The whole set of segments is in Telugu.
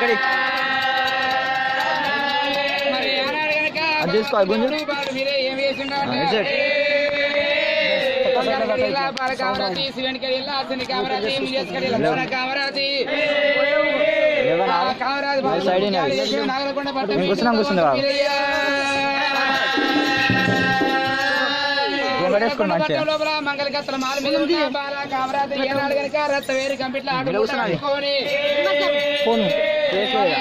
రెడీ మరి ఆనాడు గనక అది తీసుకో, అది గుంజు. బాలు మీరే ఏం వేసిండారు? ఆ, ఇటు సైడ్. కొండలకి వెళ్ళా, బాల కామరాతి, శివునికి వెళ్ళా, అతని కామరాతి, ముంజేసుకొని వెళ్ళా, బాల కామరాతి. లేవనా? ఆ కామరాతి బాలు సైడ్ అయినా. శివ నాగలకొండ పట్టు నేను కూర్చున్నాం, కూర్చుంది బాబు. మీరయ్యా. వెంకటేశ్వర మంచిగా. పట్టు లోపల మంగళ కత్తల మాల మీద ఉన్న బాల కామరాతి ఏనాడు గనక రత్త వేరు కంపిట్ల ఆట ఇలా కూర్చున్నాను. పట్టుకొని ఫోను చేసేదా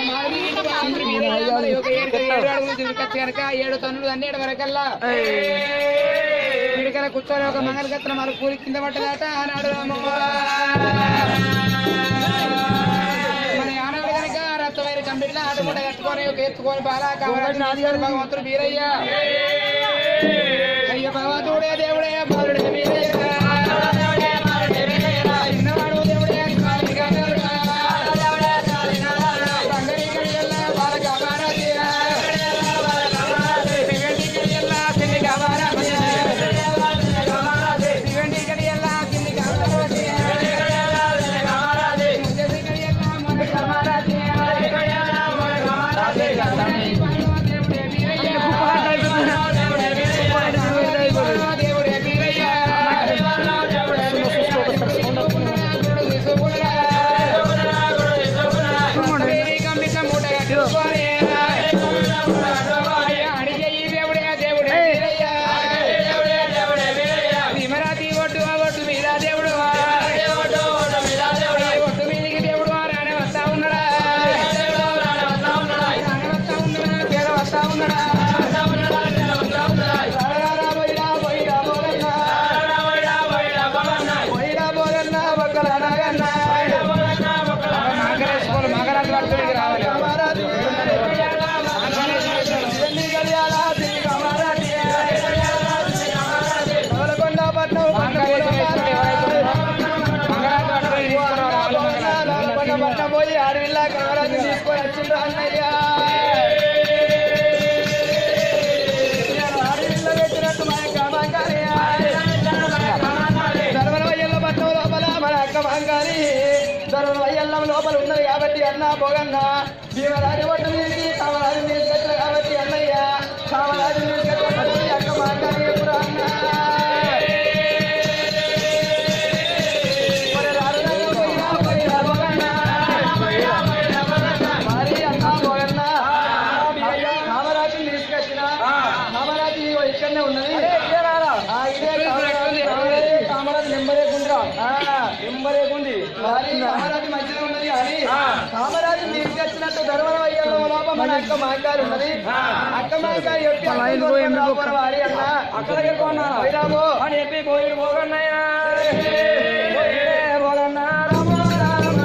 ఏడు తన్నులు అన్నేడు వరకల్లా పిడికల కూర్చొని ఒక మంగళగత్ర మన కూలి కింద పట్టదాట ఆనాడు రామవ్వ. మన ఆనాడు కనుక రత్తవైరు కంపెనీలో ఆటముట కట్టుకొని ఒక ఎత్తుకొని బాలా కావాలి భగవంతుడు వీరయ్య అయ్య భగవంతుడే దేవుడే బాలుడే వీరయ్య చిన్నవాడు దేవుడే కాలిగా దేవుడా. భీమరాతి ఒట్టు ఆ ఒట్టు మీద దేవుడు ఒట్టు మీదికి దేవుడు రానే వస్తా ఉన్నాడా రానే వస్తా ఉన్నాడా పేర వస్తా ఉన్నాడా రారా పోయిరా పోయిరా పోరన్నా. పోయిరా పోరన్నా, ఒక్కల నాగన్నా. నాగరేశ్వరులు మగరాజు పట్టుకుని రావాలి ఇవన్నీ కలియాలా, తిరిగి కామారాటి. నవలకొండ పట్నం నవలకొండ పట్నం పోయి అడవిలా కామరాజు తీసుకొని వచ్చిండ్రు అన్నయ్య అడవిలో పెట్టినట్టు మన కామంగారి ధర్మవయ్యల్ల పట్నం లోపల మన అక్క మంగారి ధర్మవయ్యల్లం లోపల ఉన్నది కాబట్టి అన్న పోగన్న భీమరాజు ఒట్టు మీదకి కామరాజు తీసుకొచ్చిన కాబట్టి అన్నయ్య కామరాజు తీసుకొచ్చిన అక్క మంగారి ఎప్పుడు అన్న మరి రారునయ్య పోయినా పోయినా పోగన్న. మరి అన్న పోగన్న. కామరాజుని తీసుకొచ్చిన కామరాజు ఇగో ఇక్కడనే ఉన్నది ఆ, ఇదే కామరాజు. కామరాజు నెంబరేకుండ్రా నెంబరేకుంది మరి కామరాజు మధ్యలో ఉన్నది అని కామరాజు తీసుకొచ్చినట్టు ధర్మం అయ్యడం లోపల మన అక్క మాంకారు ఉన్నది అక్క మాంకారు చెప్పి వారి అన్న అక్కడికి పోయినాము అని చెప్పి పోయి పోగన్నయ్యా పోగన్నా రామ రామ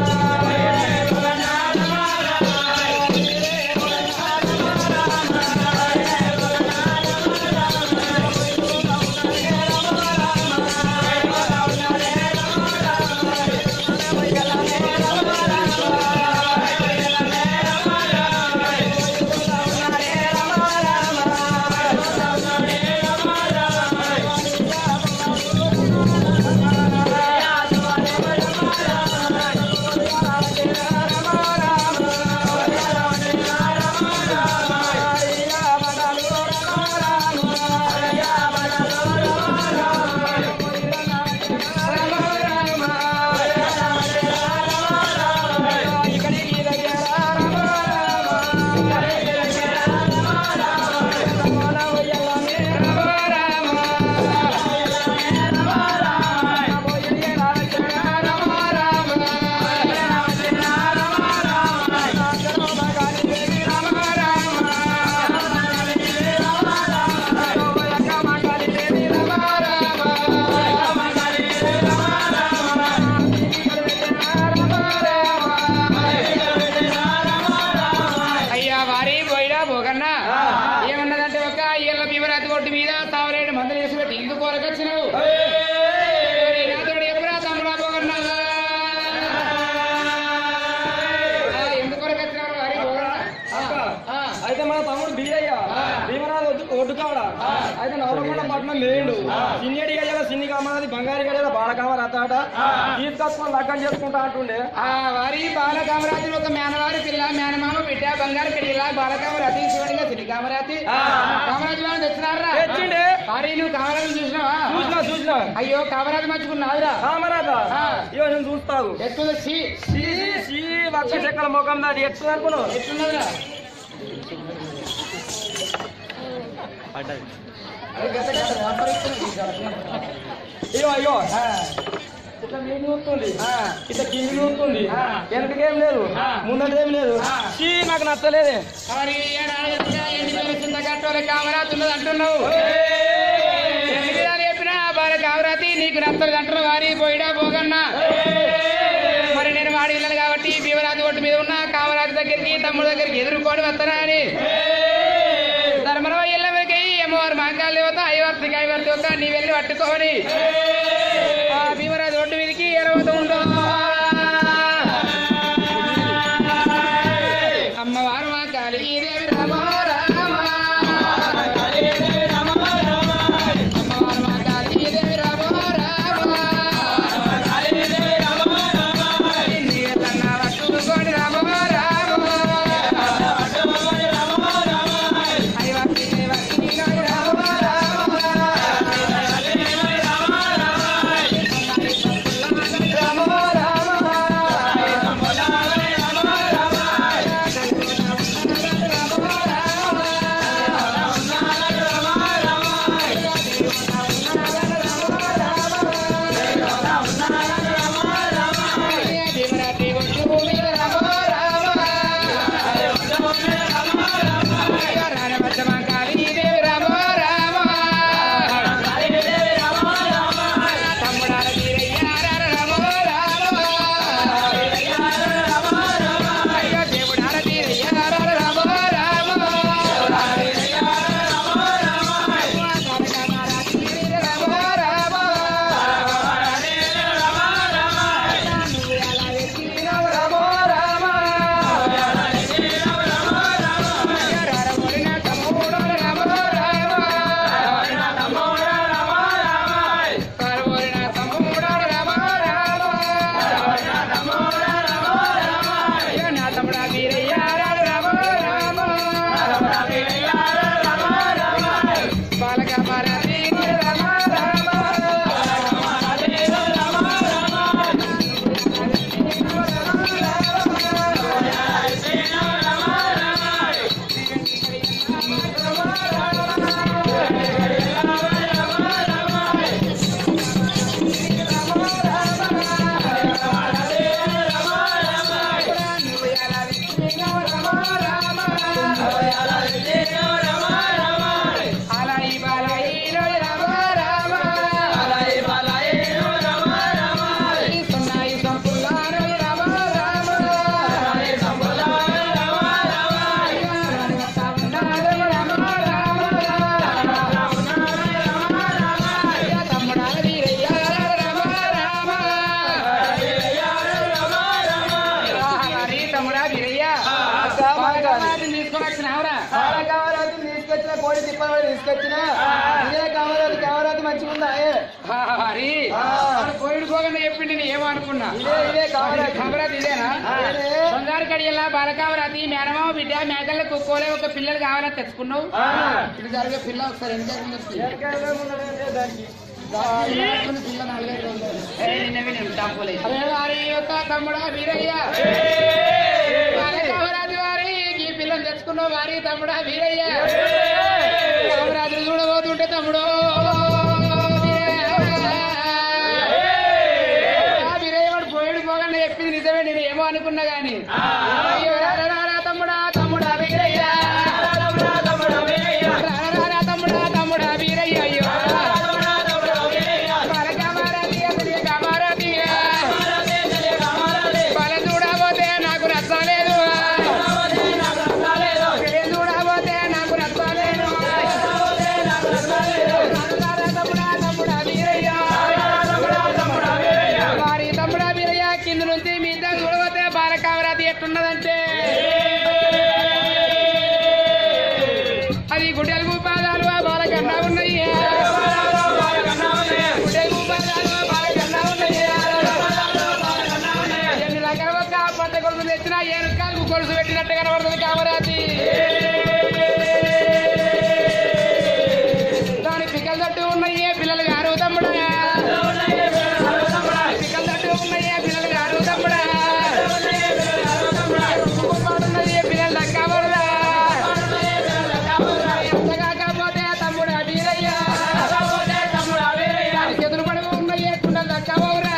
అయ్యా వారి పోయిడా పోగన్నా ఏమన్నదంటే ఒక ఇళ్ళ భీమరాతి ఒడ్డు మీద తావరేడు మందులు వేసి పెట్టి ఎందుకు కొరకొచ్చినావు మరి నాతోడు ఎప్పుడా తమ్ముడా పోగన్నా ఆ, ఎందుకు కొరకొచ్చినావు వారి పోగన్నా? ఆ, ఆ. అయితే మన తమ్ముడు బీరయ్య భీమరాజు వద్దు రోడ్డు కాడ అయితే నవలకొండ పట్నం లేడు సిన్నడి గజల సిన్ని కామరాది బంగారు గజల బాలకామ రతాట తీసుకొచ్చుకొని లగ్గం చేసుకుంటా అంటుండే ఆ వారి బాలకామరాజు ఒక మేనవారి పిల్ల మేనమామ బిడ్డ బంగారు పిల్ల బాలకామరాతి శివుడిగా సిరి కామరాతి కామరాజు వాళ్ళు తెచ్చినారా తెచ్చిండే వారి నువ్వు కామరాజు చూసినావా చూసినా చూసినా అయ్యో కామరాజు మంచుకున్నావురా కామరాత ఆ. ఇగో నేను చూస్తావు ఎట్టు సి సీ సీ వక్ష చెక్కల ముఖం దాది ఎట్టు అనుకున్నావు ఎట్టున్నదిరా పడ్డది అది గత గత వ్యాపారిస్తున్నది ఈ గత. అయ్యో అయ్యో ఆ, ఇట్లా నీళ్ళు ఊరుతుంది ఆ. ఇట్లా కింది ఊరుతుంది ఆ. వెనకకేం లేదు ఆ. ముందటేం లేదు ఆ. సీ నాకు నచ్చలేదే మరి ఏడాది ఎండి వేల కింద కట్టోలే కామరాజు ఉన్నది అంటున్నావు ఎందుకురా చెప్పినా బాల కామరాతి నీకు నచ్చలేదు అంటున్నావు వారి పోయిడా పోగన్నా మరి నేను వాడి వెళ్ళాను కాబట్టి భీమరాజు ఒట్టు మీద ఉన్న కామరాజు దగ్గరికి తమ్ముడు దగ్గరికి ఎదుర్కొని వస్తానా అని ధర్మరావు ఇళ్ళ మీదకి అమ్మవారు మాంకాలు దేవత ఐవర్తికి ఐవర్తి దేవత నీ వెళ్ళి పట్టుకొని ఆ భీమరాజు ఒట్టు మీదకి ఎరవత ఉండో అమ్మవారు మా కాళీదేవి రామ రామ అమ్మవారు మా కాళీదేవి రామ రామ నీలన్న పట్టుకొని రామ రామ ఐవత్తి దేవతి రామ రామ భీమరాత్రి ఒట్టు మీద రామ రామ రామవచ్చమా కాళీదేవి రామ రామ తమ్ముడాల వీరయ్య రామ రామ అయ్యో దేవుడాల వీరయ్య రామ రామ తమ్ముడా వీరయ్య రామ రామ బాలక మారాలి రామ రామ అలాయి బాలాయి రామ రామ సున్నాయి సంపుల్లారో రామ రామ తమ్ముడాల వీరయ్య రామ రామ హరి తమ్ముడా వీరయ్య బాలకామరాజుని తీసుకొని వచ్చినావురా కామరాజు తీసుకొచ్చిన కోడి తిప్పని తీసుకొచ్చిన ఇదే కామరాజు కామరాజు మంచిగా ఉందా ఏ? హరి కోయిడు పోగండి చెప్పిండి నేను ఏమో అనుకున్నా ఇదే ఇదే కామరాజు కామరాజు ఇదేనా ఇదే. బంగారు కడియల్లా బాలకామరాతి మేనమామ బిడ్డ మేకల్లో కుక్కోలే ఒక పిల్లలు కావాలని తెచ్చుకున్నావు ఇది జరిగే పిల్ల ఒకసారి ఎంత ఎక్కడికైనా ఉన్నదే దానికి పిల్ల నాలుగైదు రోజులు. ఏ, నిన్నవి నేను టాపులే. అరే వారి యొక్క తమ్ముడా వీరయ్య బాలకామరాజు వారి ఈ పిల్లని తెచ్చుకున్నావు వారి తమ్ముడా వీరయ్య కామరాజుని చూడబోతుంటే తమ్ముడు ఆ వీరయ్యవాడు పోయాడు పోగండి చెప్పింది నిజమే నేను ఏమో అనుకున్నా గాని అయ్యో, రారా, రారా, తమ్ముడా తమ్ముడా వీరయ్య రారా, రారా, తమ్ముడా తమ్ముడా వీరయ్య అయ్యో బాలకామరాజు అతని కామరాజు బల చూడబోతే నాకు నచ్చలేదు ఏం చూడబోతే నాకు నచ్చలేదు తమ్ముడా తమ్ముడా వీరయ్య వారి తమ్ముడా వీరయ్య కింద నుంచి మీ ఇద్దరు చూడబోతే బాలకామరాజు ఎట్టున్నదంటే అది గుడ్డెలుగు పాదాలు ఆ తెచ్చినా ఏనుకాలకు గొలుసు పెట్టినట్టు కనబడుతుంది కామరాతి దాని పిక్కల తట్టు ఉన్నాయే పిల్లలు గారు తమ్ముడా పిక్కల తట్టు ఉన్నాయే పిల్లలు గారు తమ్ముడా ఉన్నది పిల్లలు దక్కవరురా ఎంత కాకపోతే తమ్ముడా వీరయ్యా చేతులు పడుగు ఉన్నాయే కుండలు దక్కవరురా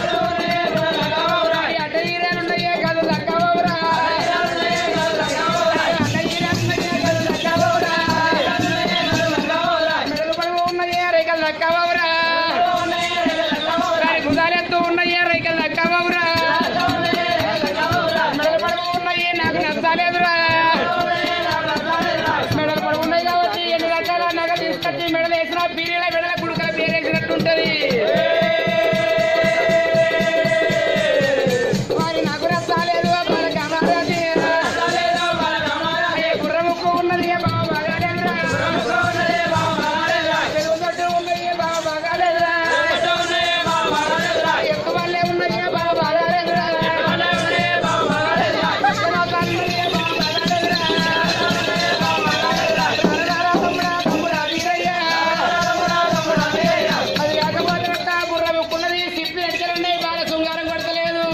అడ్డ ఈరేనున్నాయే కళ్ళు దక్కవరురా అడ్డ ఈరేనున్నాయే కళ్ళు దక్కవరురా మెడలు పడుగు ఉన్నాయే రేఖలు దక్కవరురా దాని భుజాలెత్తు ఉన్నాయే రేఖలు దక్కవరురా మెడలు పడుగు ఉన్నాయి నాకు నచ్చలేదురా మెడలు పడుగు ఉన్నాయి కాబట్టి ఎన్ని రకాల నగ తీసుకొచ్చి మెడలు వేసిన పీరియల మెడల కుడుకల పేరేసినట్టుంటది వారి నాకు నచ్చలేదు వాళ్ళకి అమరావతి ఏ గుర్రముక్కు ఉన్నది ఏ బావ బాగాలేదురా తెలుగు తట్టు ఉన్నది ఏ బావ బాగాలేదురా ఎక్కువ వాళ్ళే ఉన్నది ఏ బావ బాగాలేదురా పక్కన తల్లి ఏ బావ బాగాలేదురా రారా తమ్ముడా, తమ్ముడా వీరయ్య. అది కాకపోతే రొట్ట బుర్ర ముక్కున్నది సిప్పి ఎడకలున్నాయి బాగా శృంగారం కొడతలేదు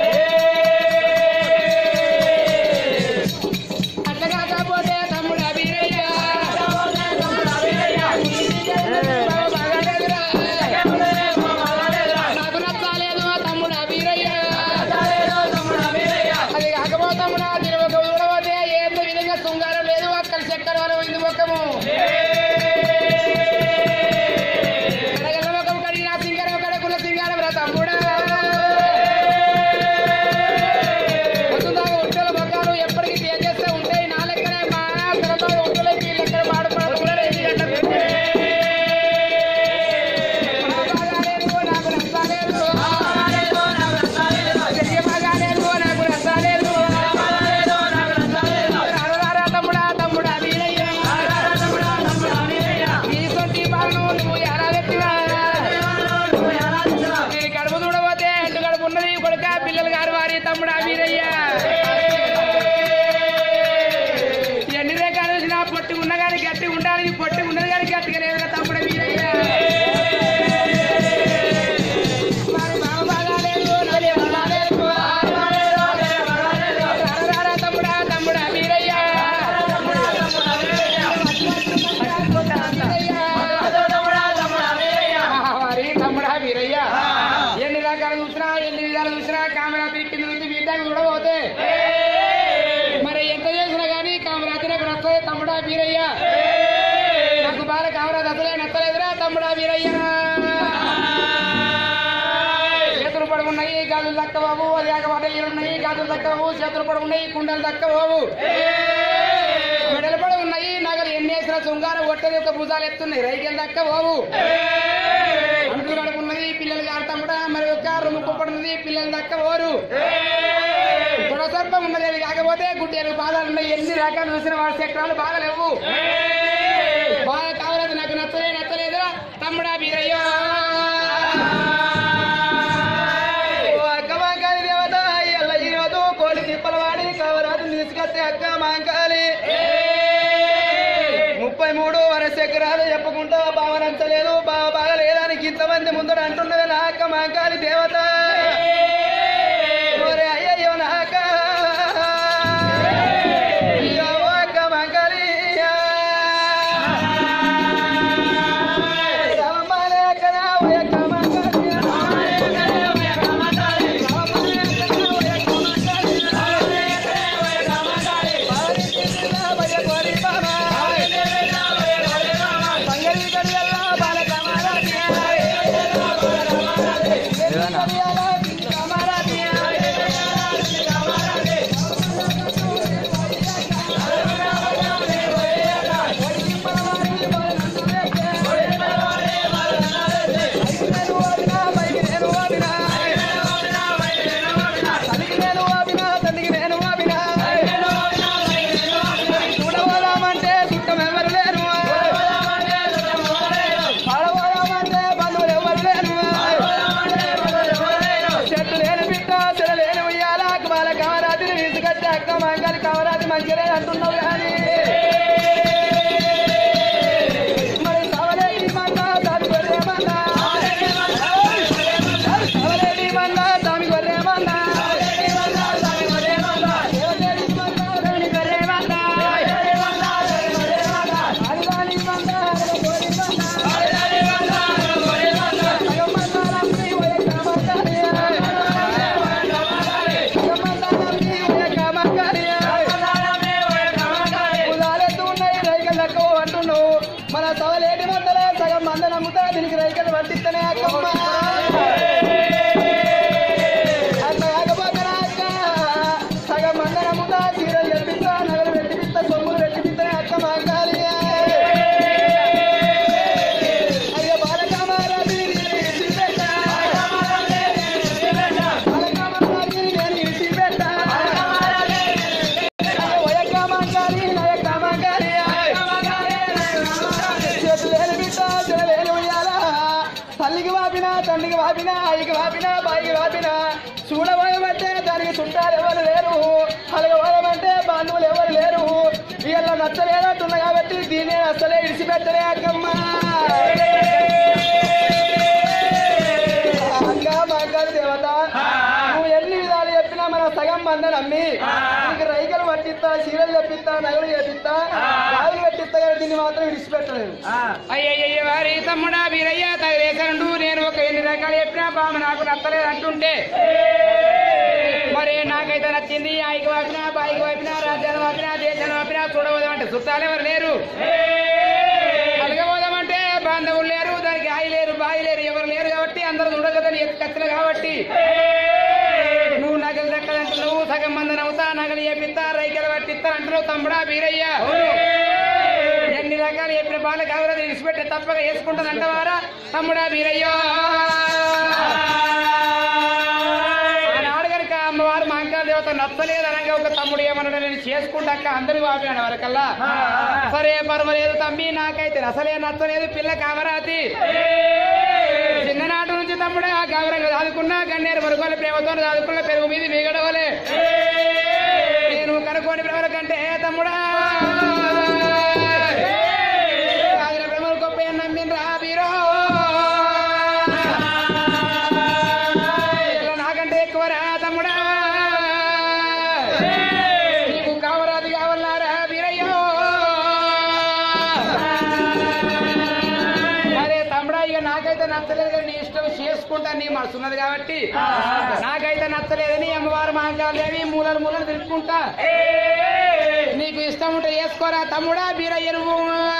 అట్లా కాకపోతే తమ్ముడా వీరయ్య బావ బాగాలేదురా. నాకు నచ్చలేదు తమ్ముడా వీరయ్య అది కాకపోతే తమ్ముడా తిరుగు చూడబోతే ఏం విధంగా శృంగారం లేదు అక్కడ చక్కెర ఇందు ముఖము కడగల ముఖం కడిగిన సింగారం కడకున్న సింగారం రా తమ్ముడా పొద్దుదాకా ఒంటెల మొక్కలు ఎప్పటికీ చేస్తే ఉంటాయి నా లెక్కనే మా తర్వాత ఒంటెలకి లెక్కన మాడుపడుతున్నాడు ఎన్ని గంటలకు నాకు నచ్చలేదు చెయ్యి బాగాలేదు నాకు నచ్చలేదు రారా తమ్ముడా తమ్ముడా వీరయ్య ఈ సొంటి బాలను నువ్వు ఎలా పెట్టివా నీ కడుపు చూడబోతే ఎండు కడుపు ఉన్నది కొడుక పిల్లలు గారు వారి తమ్ముడా వీరయ్య ఎన్ని రేఖలు చూసినా పొట్టి ఉన్న కానీ గట్టి ఉండాలి పొట్టి ఉన్నది కానీ గట్టిగా లేదు తమ్ముడ వీరయ్య మరి మామ బాగాలేదు, నాదే బాగాలేదు. రారా తమ్ముడా తమ్ముడా వీరయ్య వారి తమ్ముడా వీరయ్య ఎన్ని రకాలు చూసినా ఎన్ని విధాలు చూసినా కామరాత్రి కింద నుంచి వీటాకి చూడబోతే మరి ఎంత చేసినా గానీ కామరాత్రి నాకు నచ్చలే తమ్ముడా వీరయ్య నాకు బాగా కామరాజు అసలే నచ్చలేదురా తమ్ముడా వీరయ్య చేతులు పడుకున్నాయి గాజులు దక్కబాబు అది కాకపోతే ఉన్నాయి గాజులు దక్కబాబు చేతులు పడుకున్నాయి కుండలు దక్కబాబు మెడలు పడి ఉన్నాయి నగలు ఎన్ని వేసిన శృంగారం ఒట్టది ఒక భుజాలు ఎత్తున్నాయి రైకెల్ దక్క బాబు అంట్లు కడుకున్నది పిల్లలు ఆడతాముడా మరి ఒక రొమ్ము కుప్పడున్నది పిల్లలు దక్క ఓరు సర్పం ఉన్నది అది కాకపోతే గుడ్డేలు బాధలు ఉన్నాయి ఎన్ని రకాలు చూసిన వాడి చక్రాలు బాగలేవు బాగా కావాలని నాకు నచ్చలే నచ్చలేదు తమ్ముడా వీరయ్య ఓ అక్క మాంకాలి దేవత ఎల్ల ఈరోజు కోడి తిప్పల వాడి కవరాజు తీసుకొస్తే అక్క మాంకాలి ముప్పై మూడు వరస ఎకరాలు చెప్పుకుంటా బావ నచ్చలేదు బావ బాగలేదానికి ఇంతమంది ముందర అంటున్నది నా అక్క మాంకాలి దేవత ఒరే అయ్యయ్యో నా అక్క అయ్యో అక్క మాంకాలి రామమాలే అక్క నా ఓ అక్క మాంకాలి ఏదన్నా తీసుకొచ్చి అక్క మంగళి కమరాది మంచిగా అంటున్నావు కానీ మరి సవలేటి మంద దాని గొర్రె మంద సవలేటి మంద దాని గొర్రె మంద సవలేటి మంద దాని గొర్రె మంద దాని గొర్రె మంద ఆదివాని మంద గొర్రె మంద ఆదివాని మంద గొర్రె మంద సగం మంద నమ్మి ఒయ కామకారి సగం మంద నమ్మి ఒయ కామకారి ఉదాలెత్తు ఉన్నాయి రైకలు తక్కువ అంటున్నావు మన సవలేటి మందలే సగం మంద నమ్ముతా దీనికి రైకలు పట్టిస్తేనే అక్కమ్మ అట్లా కాకపోతే అక్క సగం మంద నమ్ముతా చీరలు తెప్పిస్తా నగలు పెట్టిపిస్తా సొమ్ములు పెట్టిపిస్తేనే అక్క మాకాలి అయ్యో బాలకామారాజు నేను ఇడిచిపెట్టా. బాలకామారాజు నేను ఇడిచిపెట్టా. వయకామంగారి నయకామంగారి చేతులేని బిడ్డ చెలవేలు ఉయ్యాలా తల్లికి వాపిన తండ్రికి వాపిన అయ్యకి వాపిన బాయికి వాపిన చూడబోయమంటే దానికి చుట్టాలు ఎవరు లేరు అలగబోయమంటే బంధువులు ఎవరు లేరు వీళ్ళ నచ్చలేనట్టున్నా కాబట్టి దీన్ని అసలే ఇడిచిపెట్టలే అక్కమ్మ అంగా మంగారు దేవత నువ్వు ఎన్ని విధాలు చెప్పినా మన సగం మంద నమ్మి నీకు రైకలు పట్టిస్తా చీరలు చెప్పిస్తా నగలు చేపిస్తా రాజులు పెట్టిస్తా కానీ దీన్ని మాత్రం విడిచిపెట్టలేదు అయ్యయ్య వారి తమ్ముడా వీరయ్య తగిలేసండు నేను ఒక ఎన్ని రకాలు చెప్పినా బామ నాకు నచ్చలేదు అంటుంటే మరి నాకైతే నచ్చింది ఆయికి వాపినా బాయికి వాపినా రాజ్యాన్ని వాపినా దేశాన్ని వాపినా చూడబోదామంటే చుట్టాలు ఎవరు లేరు అలగబోదామంటే బాంధవులు లేరు దానికి ఆయి లేరు బాయి లేరు ఎవరు లేరు కాబట్టి అందరూ చూడగదని ఎత్తుకత్తలు కాబట్టి నువ్వు నగలు దక్కదంటున్నావు సగం మంది నవ్వుతా నగలు చేపిస్తా రైకెలు పట్టిస్తా అంటున్నావు తమ్ముడా వీరయ్య ఎన్ని రకాలు చెప్పిన బాల కావాలి విడిచిపెట్టి తప్పక వేసుకుంటానంటవారా తమ్ముడా వీరయ్యో ఆనాడు కనుక అమ్మవారు మాంకాల దేవత నచ్చలేదు అనగా ఒక తమ్ముడు ఏమన్నాడు నేను చేసుకుంటాక అందరూ వాపినాడు వరకల్లా సరే పర్వాలేదు తమ్మి నాకైతే అసలే నచ్చలేదు పిల్ల కామరాతి చిన్ననాటి నుంచి తమ్ముడే ఆ కావరంగా చదువుకున్నా గన్నేరు మరుగుల ప్రేమతో చదువుకున్న పెరుగు మీద మిగడవలే నేను కనుక్కోని ప్రేమల కంటే తమ్ముడా సాగిన ప్రేమలు గొప్ప నమ్మిండ్రా వీరో ఇలా నాకంటే ఎక్కువరా తమ్ముడా నీకు కావరాదు కావాలరా వీరయ్యో అరే తమ్ముడా ఇక నాకైతే నచ్చలేదు కానీ నీ ఇష్టం చేసుకుంటా నీ మనసు ఉన్నది కాబట్టి నాకైతే నచ్చలేదని అమ్మవారు మాంకాలేవి మూలలు మూలలు తిరుక్కుంటా నీకు ఇష్టం ఉంటే చేసుకోరా తమ్ముడా బీరయ్య నువ్వు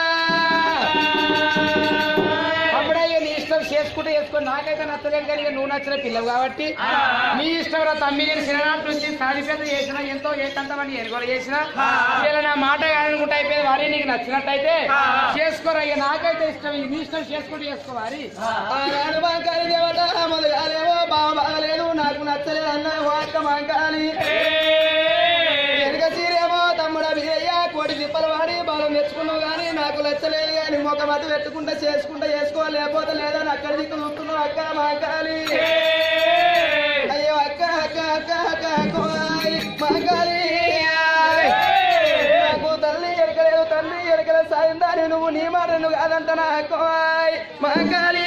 తమ్ముడా ఇక నీ ఇష్టం చేసుకుంటే చేసుకో నాకైతే నచ్చలేదు కానీ ఇక నువ్వు నచ్చిన పిల్లవు కాబట్టి నీ ఇష్టం రా తమ్మి నేను చిన్ననాటి నుంచి సాధిపేద చేసిన ఎంతో ఏకంతమని ఎనుగోలు చేసిన ఇలా నా మాట అనుకుంటే అయిపోయింది వారి నీకు నచ్చినట్టయితే చేసుకోరా ఇక నాకైతే ఇష్టం నీ ఇష్టం చేసుకుంటూ చేసుకో వారి ఆనాడు మాంకాలి దేవత మొదగాలేమో బావ బాగలేదు నాకు నచ్చలేదు అన్న వాక్క మాంకాలి వెనుక చీరేమో తమ్ముడ వీరయ్య కోటి తిప్పలు వాడి బాలం తెచ్చుకున్నావు కానీ నాకు నచ్చలేదు కానీ ఒక మతి పెట్టుకుంటా చేసుకుంటా చేసుకో లేకపోతే లేదని అక్కడ దిక్కు చూస్తున్నావు అక్క మాంకాలి అయ్యో అక్క అక్క అక్క అక్క అక్కోయ్ మాంకాలి నాకు తల్లి ఎరకలేదు తండ్రి ఎరకలేదు సాయిందాని నువ్వు నీ మాట నువ్వు కాదంట నా అక్కోయ్ మాంకాలి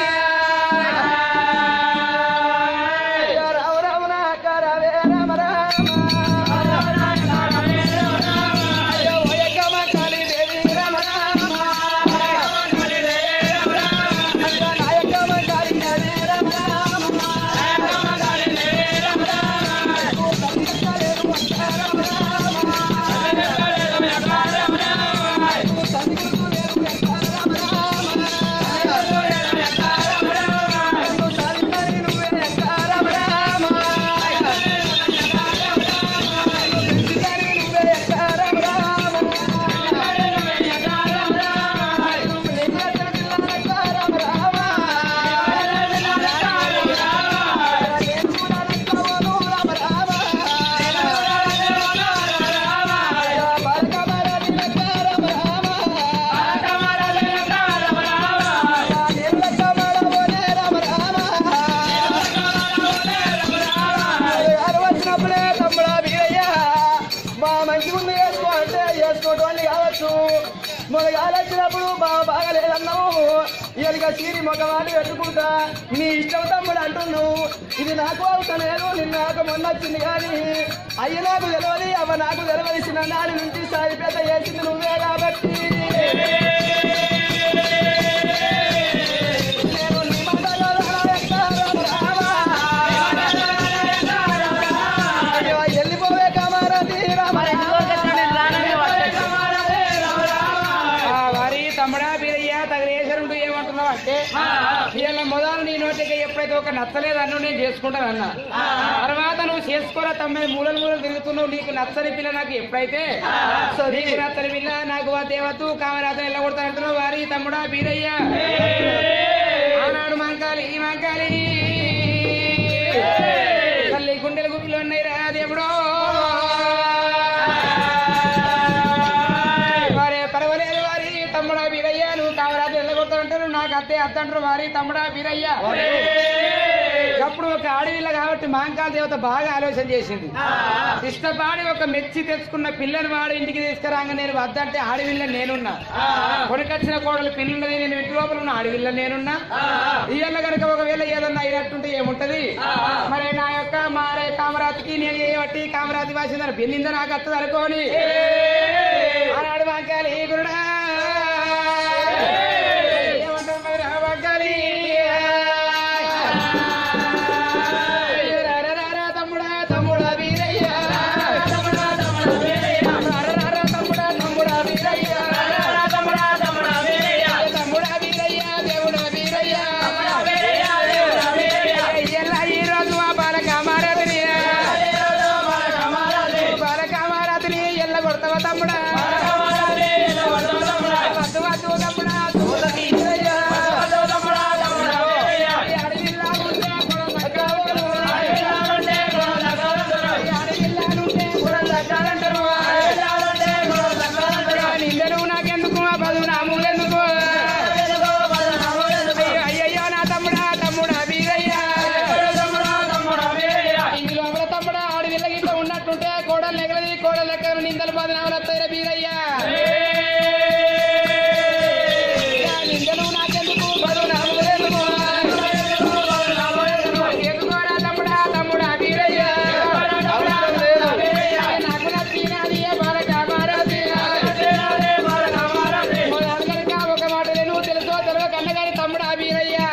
అయ్యో రావు రావు నా అక్క రావే రామ రామ అయ్యో ఓయక్క మాంకాలి దేవి రామ రామ అయ్యో నాయక్క మాంకాలి దేవి రామ రామ రామ మొదగాలొచ్చినప్పుడు బాగా బాగలేదన్నావు ఇక చీరి మొగవాడు పెట్టుకుంటా నీ ఇష్టం తమ్ముడు అంటున్నావు ఇది నాకు అవసరం లేదు నిన్న నాకు మొన్న వచ్చింది కానీ అయ్య నాకు తెలియదు అవ నాకు తెలియవలసిన నాడి నుంచి సాయిపేట వేసింది నువ్వే కాబట్టి నేను నీ మందలో అయ్యో, వెళ్ళిపోవే కామారతి రామ ఆ వారి తమ్ముడా వీరయ్య తగలేసరుడు ఏమంటున్నావు అంటే వీళ్ళ మొదలు నీ నోటికి ఎప్పుడైతే ఒక నచ్చలేదు అన్ను నేను చేసుకుంటాను అన్న తర్వాత నువ్వు చేసుకోరా తమ్ముడు మూలలు మూలలు తిరుగుతున్నావు నీకు నచ్చని పిల్ల నాకు ఎప్పుడైతే నీకు నచ్చని పిల్ల నాకు ఆ దేవతు కామరాత వెళ్ళగొడతా అంటున్నావు వారి తమ్ముడా వీరయ్య ఆనాడు మంకాలి ఈ మంకాలి తల్లి గుండెల గుప్పిలో ఉన్నాయి రా దేవుడో వారే పర్వాలేదు వారి తమ్ముడా వీరయ్య నువ్వు కామరాజు వెళ్ళగొడతానంటారు నాకు అత్తే అత్త అంటారు వారి తమ్ముడా వీరయ్య అప్పుడు ఒక ఆడవిల్ల కాబట్టి మాంకాల దేవత బాగా ఆలోచన చేసింది ఇష్టపాడి ఒక మెచ్చి తెచ్చుకున్న పిల్లని వాడు ఇంటికి తీసుకురాగా నేను వద్దంటే ఆడవిల్ల నేనున్నా కొనుకొచ్చిన కోడలు పిల్లున్నది నేను ఇంటి లోపల ఉన్న ఆడవిల్ల నేనున్నా ఇయ్యల్ల కనుక ఒకవేళ ఏదన్నా అయినట్టుంటే ఏముంటది మరి నా యొక్క మారే కామరాతికి నేను ఏమట్టి కామరాతి వాసిందని పెళ్ళిందో నాకు అత్తది అనుకోని ఆనాడు వాక్యాలు ఈ గురుడా ఏమంటావు మరి ఆ వాక్యాలు? రా, రా, రా, రా, తమ్ముడా తమ్ముడా వీరయ్య తమ్ముడా తమ్ముడా వీరయ్య రా, రా, రా, తమ్ముడా తమ్ముడా వీరయ్య రా, తమ్ముడా తమ్ముడా వీరయ్య తమ్ముడా వీరయ్య దేవుడా వీరయ్య ఎల్ల ఈ రోజు మా బాలక మారదని బాలక మారదని ఎల్ల కొడతావా తమ్ముడా వద్దు వద్దు తమ్ముడా దూత వీరయ్య ఈ అడవిలో ఉండే నిందలు నాకెందుకు ఆ బదులు నా మూలెందుకు అయ్యయ్యో నా తమ్ముడా తమ్ముడా వీరయ్యా ఇంటి లోపల తమ్ముడా ఆడి వీళ్ళ గిట్ల ఉన్నట్టుంటే కోడలు ఎగలది కోడలు ఎక్కలు నిందలు బదనాములు వస్తాయి వీరయ్యా నిందలు నాకెందుకు బదులు నా మూలెందుకు ఎందుకోరా తమ్ముడా తమ్ముడా వీరయ్యా నాకు నచ్చినది ఏ బాలక మారది కనుక ఒక మాట నువ్వు తెలుసో తెలియక అన్నగారి తమ్ముడా వీరయ్యా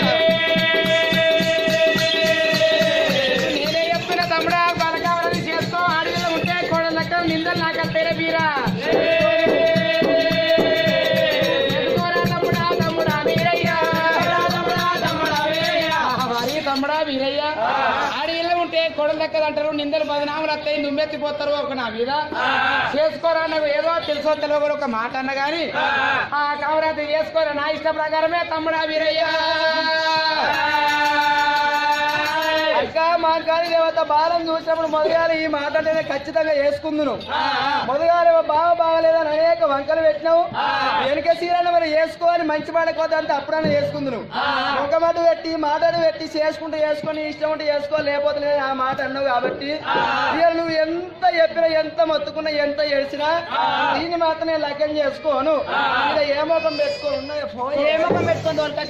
నేనే చెప్తున్న తమ్ముడా బాలకావలని చేసుకో ఆడవిలో ఉంటే కోడలక్క నిందలు నాకంటే వీరా ఎందుకోరా తమ్ముడా తమ్ముడా వీరయ్యా వారి తమ్ముడా వీరయ్య ఆడవిలో ఉంటే కొడలు దక్కదంటారు నిందలు బదనాములు వస్తాయి నుమ్మెత్తిపోతారు ఒక నా మీద చేసుకోరా నాకు ఏదో తెలుసో తెలియదు ఒక మాట అన్న గాని ఆ కామరాత్రి చేసుకోరా నా ఇష్ట ప్రకారమే తమ్ముడా వీరయ్య అక్క మా కాలి దేవత బాలం చూసినప్పుడు మొదగాలి ఈ మాట అంటే ఖచ్చితంగా వేసుకుందును మొదగాలి బాగా బాగలేదని అనేక వంకలు పెట్టినావు వెనుక సీరను మరి వేసుకోని మంచి మాట కొద్ది అంతే అప్పుడన్నా వేసుకుందును ఒక మాట పెట్టి మాటను పెట్టి చేసుకుంటూ వేసుకొని ఇష్టం ఉంటే వేసుకో లేకపోతే లేదు ఆ మాట అన్నావు కాబట్టి ఇక నువ్వు ఎంత చెప్పినా ఎంత మొత్తుకున్నా ఎంత ఏడ్చినా దీన్ని మాత్రం నేను లెక్కం చేసుకోను ఇక ఏ ముఖం పెట్టుకోను ఉన్నది ఫోన్ ఏ ముఖం పెట్టుకొని దొరక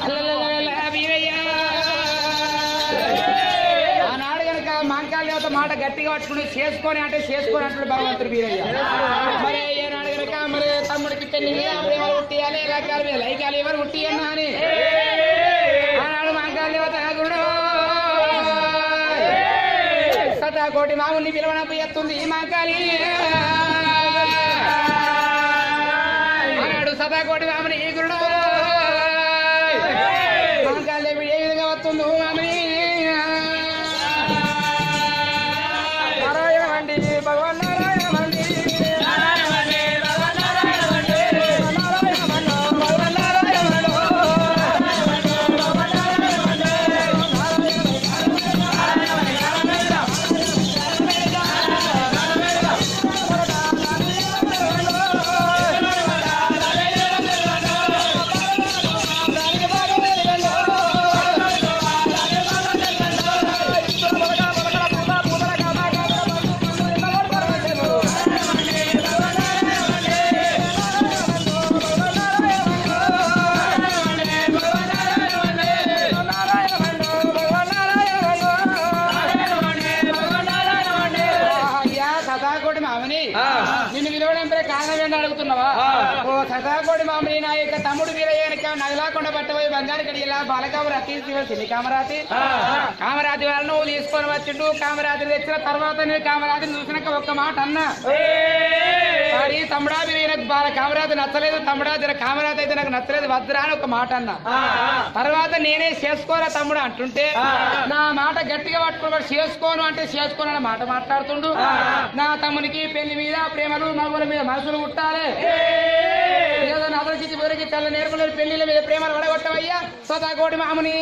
ఆనాడు గనక మాంకాల దేవత మాట గట్టిగా పట్టుకుని చేసుకొని అంటే చేసుకొని అంటాడు భగవంతుడు వీరయ్య మరి ఏనాడు గనక మరి తమ్ముడికి పెళ్లి అప్పుడు ఎవరు ఉట్టియాలి రకాల మీద లైకాలు ఎవరు ఉట్టియన్నా అని ఆనాడు మాంకాల దేవత గురుడు సతాకోటి మాముని పిలవనప్పు ఎత్తుంది ఈ మాంకాలి ఆనాడు సతాకోటి మాముని ఈ గురుడు మాంకాల దేవి ఏ విధంగా వస్తుందో మామని నారాయణ వండి భగవాన్ నారాయణ వండి నిన్ను విలువడం పేరు కారణం ఏంటో అడుగుతున్నావా ఓ సదాకోడి మామని నా యొక్క తమ్ముడు వీరయ్యానిక నగలాకుండా పట్టబోయి బంగారు కడిగిలా బాలకామరాతి శివశిని కామరాతి కామరాతి వాళ్ళని నువ్వు తీసుకొని వచ్చిండు కామరాతి తెచ్చిన తర్వాత నేను కామరాతిని చూసినాక ఒక్క మాట అన్నా మరి తమ్ముడాది నాకు బాగా కామరాతి నచ్చలేదు తమ్ముడాది కామరాతి అయితే నాకు నచ్చలేదు వద్దురా అని ఒక మాట అన్నా తర్వాత నేనే చేసుకోరా తమ్ముడు అంటుంటే నా మాట గట్టిగా పట్టుకుని చేసుకోను అంటే చేసుకోను అన్న మాట మాట్లాడుతుండు నా తమ్మునికి పెళ్లి మీద ప్రేమలు మగుల మీద మనసులు పుట్టాలి ఏదో నదరికి బొరికి తెల్ల నేర్పుల పెళ్లిల మీద ప్రేమలు పడగొట్టవయ్యా సదాకోటి మాముని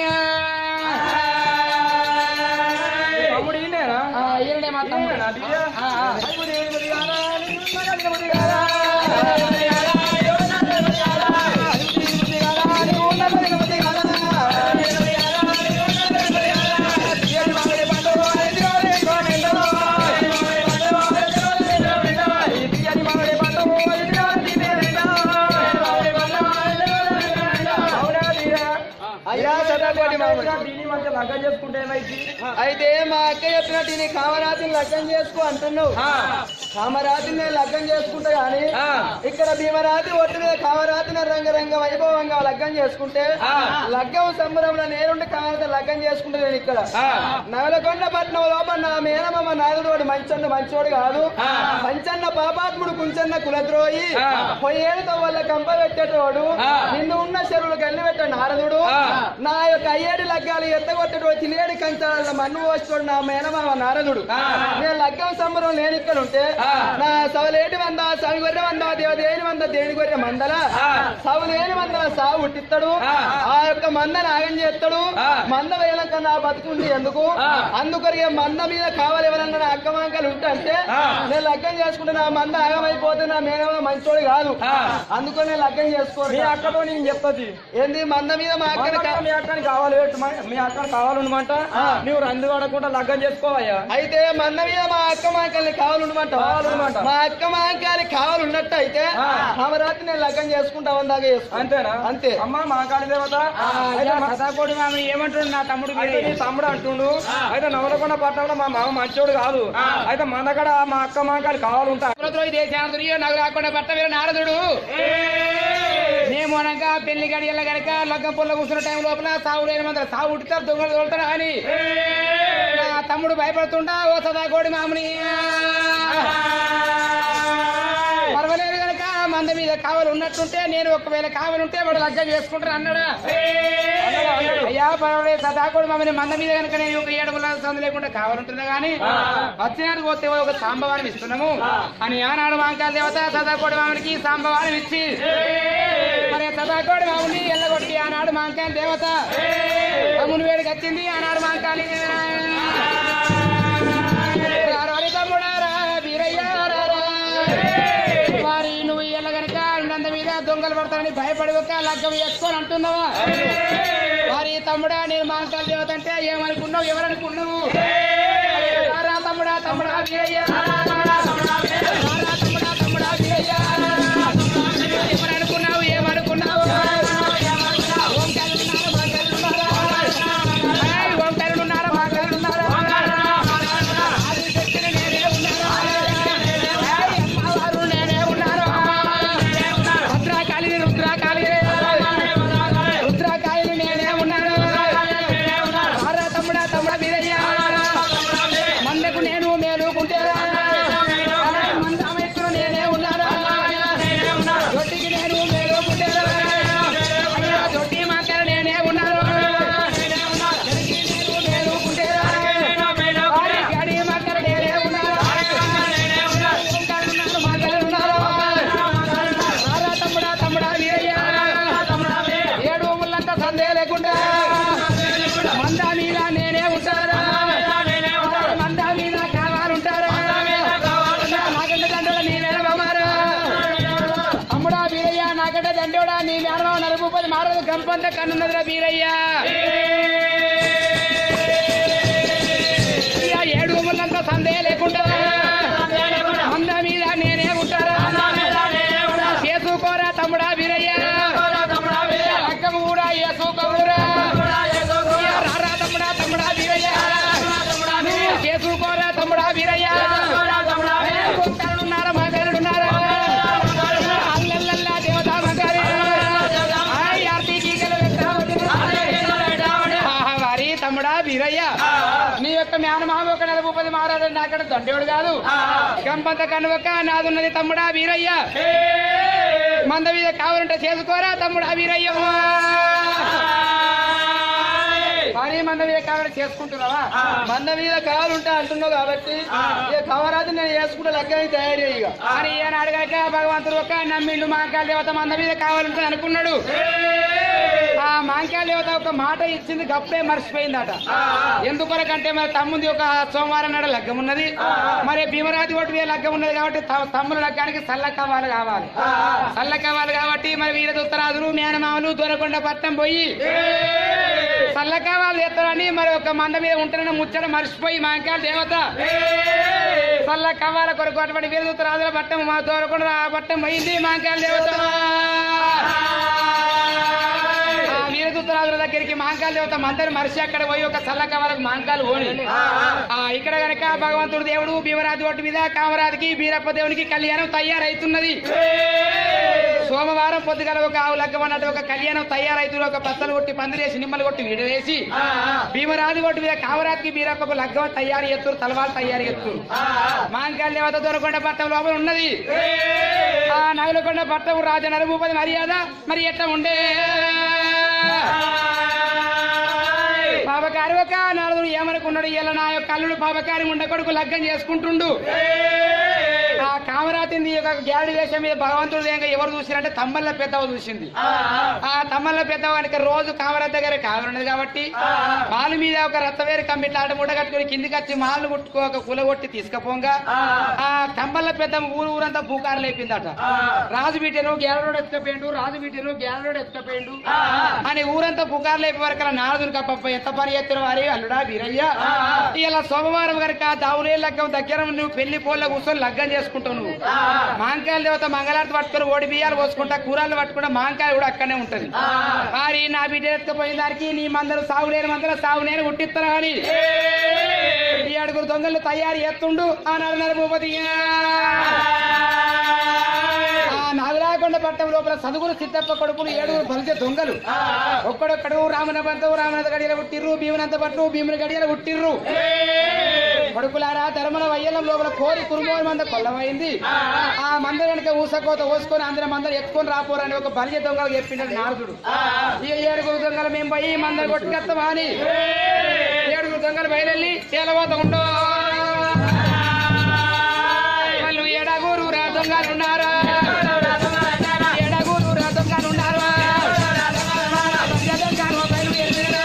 తమ్ముడు ఈయనేనా? ఆ, ఈయననే మా తమ్ముడు ఆ, ఆ. అయ్యా సదాకోటి దీని మధ్య లగ్గం చేసుకుంటే ఏమైంది అయితే మా అక్క చెప్పినట్టు నీ కామరాతిని లగ్గం చేసుకో అంటున్నావు కామరాతిని నేను లగ్గం చేసుకుంటా గాని ఇక్కడ భీమరాతి ఒట్టిన కామరాతిని రంగరంగ వైభవంగా లగ్గం చేసుకుంటే లగ్గం సంబరంలో నేనుండి కామరాతి లగ్గం చేసుకుంటే నేను ఇక్కడ నవలకొండ పట్నం లోపల నా మేనమామ నాయుడు మంచన్న మంచోడు కాదు మంచన్న పాపాత్ముడు కుంచన్న కులద్రోయి పొయ్యేళ్ళతో వాళ్ళ కంప పెట్టేటోడు నిన్ను ఉన్న చెరువులు గల్లి పెట్టే నారదుడు నా యొక్క అయ్యేడి లగ్గాలు ఎత్తగొట్టేటోడు తినేడి కంచాల మన్ను పోసుకోడు నా మేనమామ నారదుడు నేను లగ్గం సంబరం నేను ఇక్కడ ఉంటే నా సవలేటి మంద సవి గొర్రె మంద దేవదేని మంద దేని గొర్రె మందల సవులేని మందల సాగు పుట్టిస్తాడు ఆ యొక్క మంద నాగం చేస్తాడు మంద వేయలంక నా బతుకుంది ఎందుకు అందుకొరిగే మంద మీద కావాలి ఎవరన్నా నా అక్కమాంకలు ఉంటే నేను లగ్గం చేసుకుంటే నా మంద ఆగమైపోతే నా మేనమ మంచోడు కాదు అందుకని నేను లగ్గం చేసుకోరు మీ అక్కతో నేను చెప్పది ఏంది మంద మీద మా అక్క మీ అక్కని కావాలి మీ అక్కని కావాలన్నమాట నువ్వు రంది పడకుండా లగ్గం చేసుకోవయ్యా అయితే మంద మీద మా అక్క మాంకల్ని కావాలన్నమాట మా అక్క మాంకాలి కావాలన్నట్టు అయితే రాత్రి నేను లగ్గం చేసుకుంటా దాకా చేసుకో అంతేనా అంతే అమ్మ మా కాళీ దేవత అయ్యా, సదాకోడి మామని ఏమంటుండు నా తమ్ముడు అయితే వీరయ్య? నీ తమ్ముడు అంటుండు అయితే నవలకొండ పట్టణంలో మా మామ మంచోడు కాదు అయితే మన దగ్గర మా అక్క మాంకాలు కావాలంటా కులద్రోహి దేశాంతరియో నాకు రాకుండా పట్ట వీర నారదుడు మేము అనగా పెళ్లి గడియల గనక లగ్గం పుల్ల కూర్చున్న టైం లోపల సాగు లేని మంది సాగు ఉట్టుతారు దొంగలు తోలుతారు అని నా తమ్ముడు భయపడుతుంటా ఓ సదాకోడి మామని పర్వాలేదు గనక మంద మీద కావాలి ఉన్నట్టుంటే నేను ఒకవేళ కావాలి ఉంటే వాడు లగ్గం చేసుకుంటాను అన్నాడా అయ్యా పర్వాలేదు సదాకోడి మామని మంద మీద కనుక నేను ఒక ఏడు ముళ్ళ సందు లేకుండా కావాలంటున్నా గానీ వచ్చినాడు పోతే ఒక సాంబవారం ఇస్తున్నాము అని ఆనాడు మాంకాల దేవత సదాకోడి మామనికి సాంబవారం ఇచ్చి మరి సదాకోడి మామని ఎల్లగొట్టి ఆనాడు మాంకాల దేవత తమ్ముని వేడికి వచ్చింది ఆనాడు మాంకాలి రారారి తమ్ముడారా, వీరయ్యారారా. మరి నువ్వు ఇయ్యాల గనక నంద మీద దొంగలు పడతానని భయపడి ఒక లగ్గం వేసుకొని అంటున్నావా మరి తమ్ముడా నేను మాంకాల దేవత అంటే ఏమనుకున్నావు ఎవరనుకున్నావు రారా తమ్ముడా తమ్ముడా వీరయ్య రారా తమ్ముడా తమ్ముడా వీరయ్య ఎవరనుకున్నావు ఏమనుకున్నావు ఓంకారులున్నారా, మాంకారులున్నారా? ఏయ్, ఓంకారులున్నారా, మాంకారులున్నారా? ఆది శక్తిని నేనే ఉన్నాను. ఏయ్, అమ్మవారు నేనే ఉన్నాను. భద్రకాళిని రుద్రకాళిని రుద్రకాళిని నేనే ఉన్నాను రారా తమ్ముడా తమ్ముడా వీరయ్య మందకు నేను మేలుకుంటే మందామెత్తును నేనే ఉన్నాను దొడ్డికి నేను మేలుకుంటే అయ్యా, దొడ్డి మాకల నేనే ఉన్నాను గడికి నేను మేలుకుంటే వారి గడి మాకల నేనే ఉన్నాను ఉన్నాను, మాకలు ఉన్నారు. రారా తమ్ముడా తమ్ముడా వీరయ్య ఏడు ముళ్ళంతా సందే లేకుండా మంద మీద నేనే ఉంటారా మంద మీద కావాలంటారా నాకంటే దండోడా నీ మేనమామారా తమ్ముడా వీరయ్య నాకంటే దండోడా నీ మేనమామ నలుగు పది మారదు గంపంత కన్నున్నదిరా వీరయ్య ఇక ఏడు ముళ్ళంతా సందే లేకుండా మంద మీద నేనే ఉంటారా చేసుకోరా తమ్ముడా వీరయ్య అక్కము కూడా చేసుకోరా రారా తమ్ముడా తమ్ముడా వీరయ్య నువ్వు చేసుకోరా తమ్ముడా వీరయ్య ఉన్నారా చేసుకోరాదు నాకడ దొండేవుడు కాదు గంపంత కనువక నాదున్నది తమ్ముడా వీరయ్య మంద మీద కావాలంటే చేసుకోరా తమ్ముడా వీరయ్య భారీ మంద మీద కావాలంటే చేసుకుంటున్నావా మంద మీద కావాలంటే అంటున్నావు కాబట్టి ఇక కవరాది నేను వేసుకుంటే లెక్కని తయారు ఇక అని ఈయన అడగాక భగవంతుడు ఒక నమ్మిండు మాంకాల దేవత మంద మీద కావాలంటే అనుకున్నాడు ఆ మాంకాల దేవత ఒక మాట ఇచ్చింది గప్పే మర్చిపోయిందట ఎందుకొరకంటే మరి తమ్ముంది ఒక సోమవారం నాడు లగ్గం ఉన్నది మరి భీమరాజు ఒకటి మీద లగ్గం ఉన్నది కాబట్టి త- తమ్ముల లగ్గానికి సల్ల కవ్వాలి కావాలి సల్ల కవ్వాలి కాబట్టి మరి వీర దుత్తరాజులు మేనమామలు దొరకొండ పట్నం పోయి సల్ల కవ్వాలి ఎత్తారని మరి ఒక మంద మీద ఉంటున్న ముచ్చట మర్చిపోయి మాంకాల దేవత సల్ల కవ్వాల కొరకు అటువంటి వీర దుత్తరాజుల పట్టం మా దొరకొండ ఆ పట్టం పోయింది మాంకాల దేవత ఆ వీరదుత్తరాజుల దగ్గరికి మాంకాల దేవత మందరు మరిచి అక్కడ పోయి ఒక సల్ల కవలకు మాంకాలు ఓని ఆ ఇక్కడ గనక భగవంతుడు దేవుడు భీమరాజు ఒట్టు మీద కామరాజుకి బీరప్ప దేవునికి కళ్యాణం తయారైతున్నది సోమవారం పొద్దుగల ఒక ఆవు లగ్గం అన్నట్టు ఒక కళ్యాణం తయారైతున్న ఒక పచ్చలు కొట్టి పందిరేసి నిమ్మలు కొట్టి విడవేసి భీమరాజు ఒట్టు మీద కామరాజుకి బీరప్పకు లగ్గం తయారు ఎత్తురు తలవారు తయారు ఎత్తురు మాంకాల దేవత దొరకొండ పట్టం లోపల ఉన్నది ఆ నగలకొండ పట్టం రాజ నరభూపతి మర్యాద మరి ఎట్లా ఉండే పాపకారి ఒక నారదుడు ఏమనుకున్నాడు ఇలా నా యొక్క అల్లుడు పాపకారి ఉండ కొడుకు లగ్గం చేసుకుంటుండు ఆ కామరాతింది యొక్క గ్యాడి వేషం మీద భగవంతుడు దేంగా ఎవరు చూసిరంటే తమ్మల్ల పెద్దవ చూసింది ఆ తమ్మల్ల పెద్దవ కనుక రోజు కామరాత్ దగ్గర కావరున్నది కాబట్టి మాలు మీద ఒక రత్తవేరు కమ్మిట్ల ఆట ముడ్డ కట్టుకుని కిందికి వచ్చి మాలు కొట్టుకోక కులగొట్టి తీసుకపోగా ఆ తమ్మల్ల పెద్ద ఊరు ఊరంతా పూకారు లేపిందట రాజు బిడ్డను గేలరోడు ఎత్తుకపోయిండు రాజు బిడ్డను గేలరోడు ఎత్తుకపోయిండు అని ఊరంతా పుకారు లేపే వరకు నారదుని కప్ప ఎంత పని ఎత్తున వారి అల్లుడా వీరయ్య ఇలా సోమవారం కనుక దావులే లగ్గం దగ్గర నువ్వు పెళ్లి పోల కూర్చొని లగ్గం చేసుకుంటావు నువ్వు మాంకాయల దేవత మంగళారతి పట్టుకొని ఓడి బియ్యాలు పోసుకుంటా కూరలు పట్టుకుంటా మాంకాయ కూడా అక్కడనే ఉంటది మరి నా బిడ్డ ఎత్తుకుపోయిన దానికి నీ మందరు సాగులేని మందర సాగు నేను పుట్టిస్తాను అని ఈ అడుగురు దొంగలు తయారు చేస్తుండు ఆనాడు నరభూపతి ఆ నాగరాకొండ పట్టం లోపల సదుగురు సిద్ధప్ప కొడుకులు ఏడుగురు బలిసే దొంగలు ఒక్కడొక్కడు రామన బంధవు రామనంత గడియల పుట్టిర్రు భీమనంత పట్టు భీముని గడియల పుట్టిర్రు కొడుకులారా ధర్మల వయ్యలం లోపల కోరి కురుమోని మంద కొల్లమైంది ఆ మంద వెనక ఊసకోత ఓసుకొని అందరి మందరు ఎత్తుకొని రాపోరని ఒక బలిజ దొంగలు చెప్పిండు నారదుడు ఈ ఏడుగురు దొంగలు మేము పోయి మందరు కొట్టుకెత్తమా అని ఏడుగురు దొంగలు బయలుదేరి తేలబోత ఉండో వాళ్ళు ఏడగురు రా దొంగలున్నారా ఏడగురు రా దొంగలున్నారా దొంగలు బయలుదేరిరా.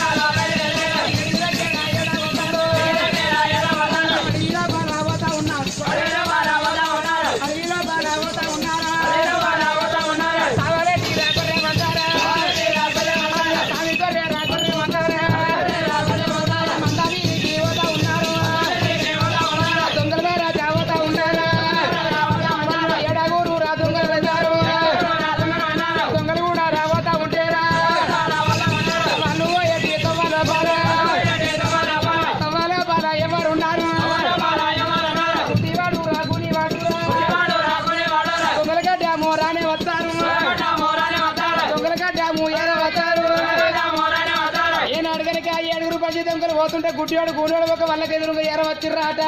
అడవిలో బారావత ఉన్నారు. అడవిలో బారావత ఉన్నారా? సావలేటి రా గొర్రె మందారా. సామి గొర్రె రా గొర్రె మందారా. మందానికి ఓట ఉన్నారు. దొంగల బారా జావత ఉన్నారా? ఏడగురు రా దొంగలు వెళ్ళారు. దొంగలు కూడా రావత ఉంటేరా వాళ్ళు పోయేటి తవ్వల బాల. తవ్వల బాల ఎవరున్నారు గుడివాడు రా గుడివాడు రా. దొంగలగా డ్యాము రానే వస్తారు దొంగలగా డ్యాము ఏర వస్తారు ఏనాడు కనుక ఏడుగురు పది దొంగలు పోతుంటే గుడ్డివాడు గూనోడు ఒక వాళ్ళకి ఎదురుగా ఏర వచ్చిర్రాట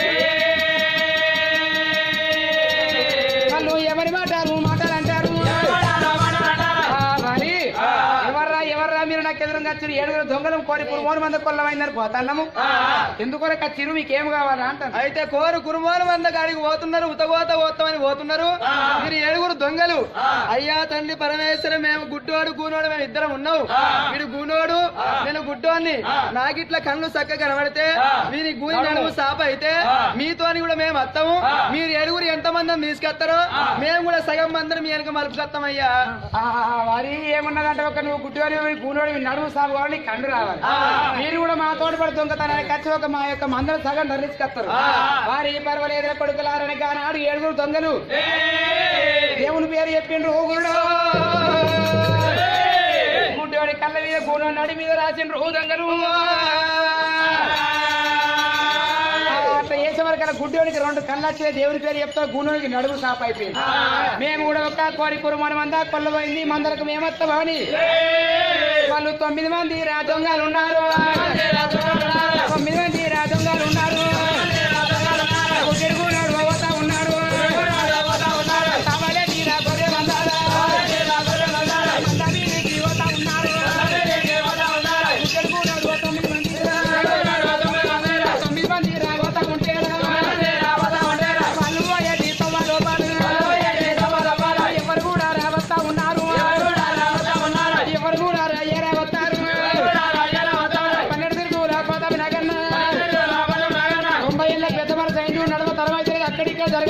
వాళ్ళు ఎవరి మాటలు మాటలు అంటారు ఆ, మరి ఎవర్రా ఎవర్రా మీరు నాకు ఎదురుగా వచ్చిన ఏడుగురు దొంగలు కోరి మూడు మంది కొల్లమైందని పోతాన్నాము ఎందుకొరకు వచ్చిరు మీకేం కావాలా అంటాను అయితే కోరు కురుమాల మంద కాడికి పోతున్నారు ఉతగోత పోతామని పోతున్నారు మీరు ఏడుగురు దొంగలు అయ్యా తండ్రి పరమేశ్వరం మేము గుడ్డోడు గూనోడు మేము ఇద్దరం ఉన్నావు వీడు గూనోడు నేను గుడ్డోని నాకిట్లా కళ్ళు చక్కగా కనబడితే వీరి గూని నడుము సాప అయితే మీతోని కూడా మేము వస్తాము మీరు ఏడుగురు ఎంత మందిని తీసుకొస్తారో మేము కూడా సగం మందిని మీ వెనక మలుపుకొస్తామయ్యా ఆ, వారి ఏమన్నదంటే ఒక నువ్వు గుడ్డివాడి గూనోడి నడుము సాగు కావాలి కండు రావాలి మీరు కూడా మా తోటి పడి దొంగతనానికి వచ్చి ఒక మా యొక్క మందరం సగం ధరించుకొస్తారు వారి పర్వాలేదు కొడుకులారని కానాడు ఏడుగురు దొంగలు దేవుని పేరు చెప్పిండ్రు ఓ గురుడు గుడ్డివాడి కళ్ళ మీద గూనో నడి మీద రాసిండ్రు ఓ దొంగలు ఆ, అట్లా చేసే వరకు గుడ్డివాడికి రెండు కళ్ళు వచ్చే దేవుని పేరు చెప్తా గూనోనికి నడుము సాప్ అయిపోయింది మేము కూడా ఒక కోరి కురుమని మంద కొల్లబోయింది మందరకు మేమత్తమని వాళ్ళు తొమ్మిది మంది రా దొంగలు ఉన్నారు తొమ్మిది మంది రా దొంగలు ఉన్నారు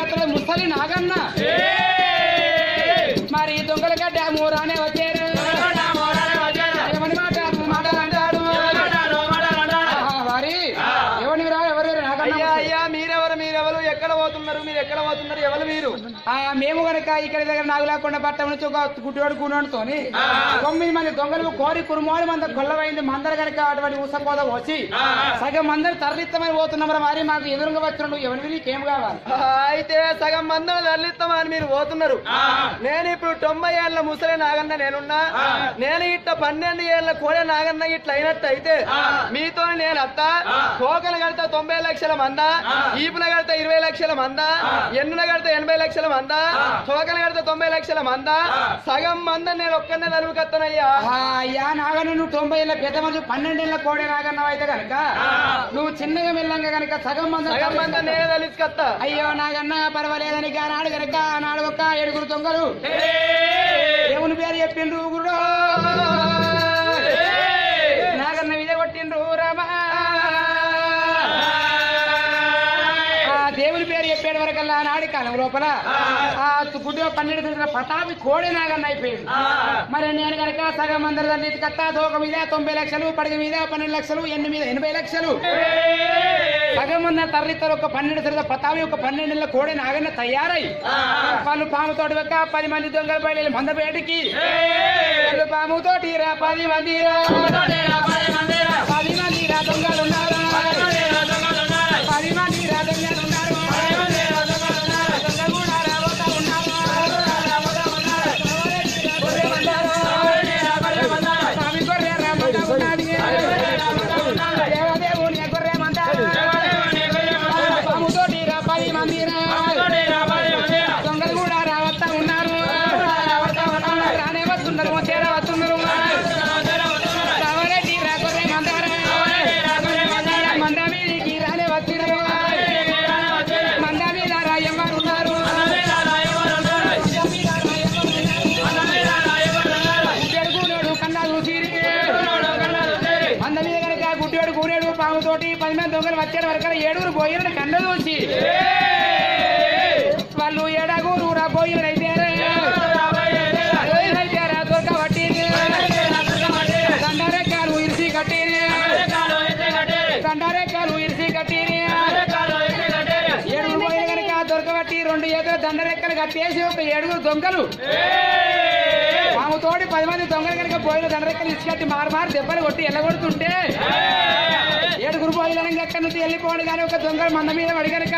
అతను ముసలి నాగన్న మరి దొంగల గడ్డ మూరానే వచ్చారు ఎవరి మాట మాటలు అంటాడు ఆహా, వారి ఎవరి రా ఎవరు నాగన్న అయ్యా అయ్యా మీరెవరు మీరెవరు ఎక్కడ పోతున్నారు మీరు ఎక్కడ పోతున్నారు ఎవరు మీరు ఆ, మేము గనక ఇక్కడ దగ్గర నాగులాకొండ పట్టం నుంచి ఒక గుడ్డివాడు కూనోడుతోని తొమ్మిది మంది దొంగలు కోరి కురుమోడి మంద గొల్లవైంది మందర గనక అటువంటి ఉసపోద వచ్చి సగం మందరు తరలిత్తమని పోతున్నాం మరి మాకు ఎదురుగా వచ్చినట్టు ఎవరి నీకేం కావాలి ఆహా, అయితే సగం మందులు తరలిస్తామని మీరు పోతున్నారు నేను ఇప్పుడు తొంభై ఏళ్ళ ముసలి నాగన్న నేనున్నా నేను ఇట్ట పన్నెండు ఏళ్ళ కోడే నాగన్న ఇట్లా అయినట్టు అయితే మీతో నేను అత్త కోకలు కడితే తొంభై లక్షల మంద ఈపున కడితే ఇరవై లక్షల మంద ఎన్నున కడితే ఎనభై లక్షల మంద తోకలు కడితే తొంభై లక్షల మంద సగం మంద నేను ఒక్కనే తలుపుకత్తనయ్యా ఆ, అయ్యా నాగన్న నువ్వు తొంభై ఏళ్ళ పెద్ద మంది పన్నెండేళ్ల కోడే నాగన్నావు అయితే గనక నువ్వు చిన్నగా మెల్లంగా గనక సగం మంది సగం మంద నేనే తలుచుకత్తా అయ్యో నాగన్న పర్వాలేదని ఆనాడు గనక ఆనాడు ఒక ఏడుగురు దొంగలు దేవుని పేరు చెప్పిండ్రు గురు నాగన్న మీద కొట్టిండ్రు రామా ఆ దేవుని పేరు చెప్పేడు వరకల్లా నాడి కాలం లోపల ఆ గుడ్డి పన్నెండు తెలిసిన పటాపి కోడి నాగన్న అయిపోయింది మరి నేను కనుక సగం మందరి దాన్ని కత్తా తోక మీద తొంభై లక్షలు పడగ మీద పన్నెండు లక్షలు ఎన్ని మీద ఎనభై లక్షలు సగం మంది తరలిస్తారు ఒక పన్నెండు తెలిసిన పతావి ఒక పన్నెండు కోడి నాగన్న తయారై వాళ్ళు పాముతోటి ఒక పది మంది దొంగలు బయలు మంద బయటికి వాళ్ళు పాముతోటి రా పది మంది రా పది మంది రా దొంగలు ఉన్నారు పది మంది రా దొంగలు ఉన్నారు దొంగ కూడా రాబోతా ఉన్నారు స్వామి గొర్రె రామంట ఉన్నది దేవదేవుని గొర్రె మంటారు పాముతోటి రా పది మంది రా దొంగలు కూడా రావస్తా ఉన్నారు రానే వస్తున్నారు వచ్చేరా వస్తున్నారు రావరెడ్డి రా గొర్రె మందారా మంద మీదికి రానే వచ్చినారు మంద మీద రా ఎవరు ఉన్నారు గుడ్డేడు కన్నా చూసిరి మంద మీద కనుక గుడ్డేడు కూనేడు పాముతోటి పది మంది దొంగలు వచ్చాడు వరకు ఏడుగురు పోయిన కన్న చూసి వాళ్ళు ఏడాగురు రా పోయిన అయితే దొరకబట్టి దండరెక్కలు ఇరిసి కట్టి దండరెక్కలు ఇరిసి కట్టి ఏడుగురు పోయిన కనుక దొరకబట్టి రెండు ఏదో దండరెక్కలు కట్టేసి ఒక ఏడుగురు దొంగలు పాముతోటి పది మంది దొంగలు కనుక పోయిన దండరెక్కలు ఇరిసి కట్టి మారు మారు దెబ్బలు కొట్టి ఎల్లగొడుతుంటే ఏడుగురు పోయిన ఎక్కడి నుంచి వెళ్ళిపోండి కానీ ఒక దొంగలు మంద మీద పడి కనుక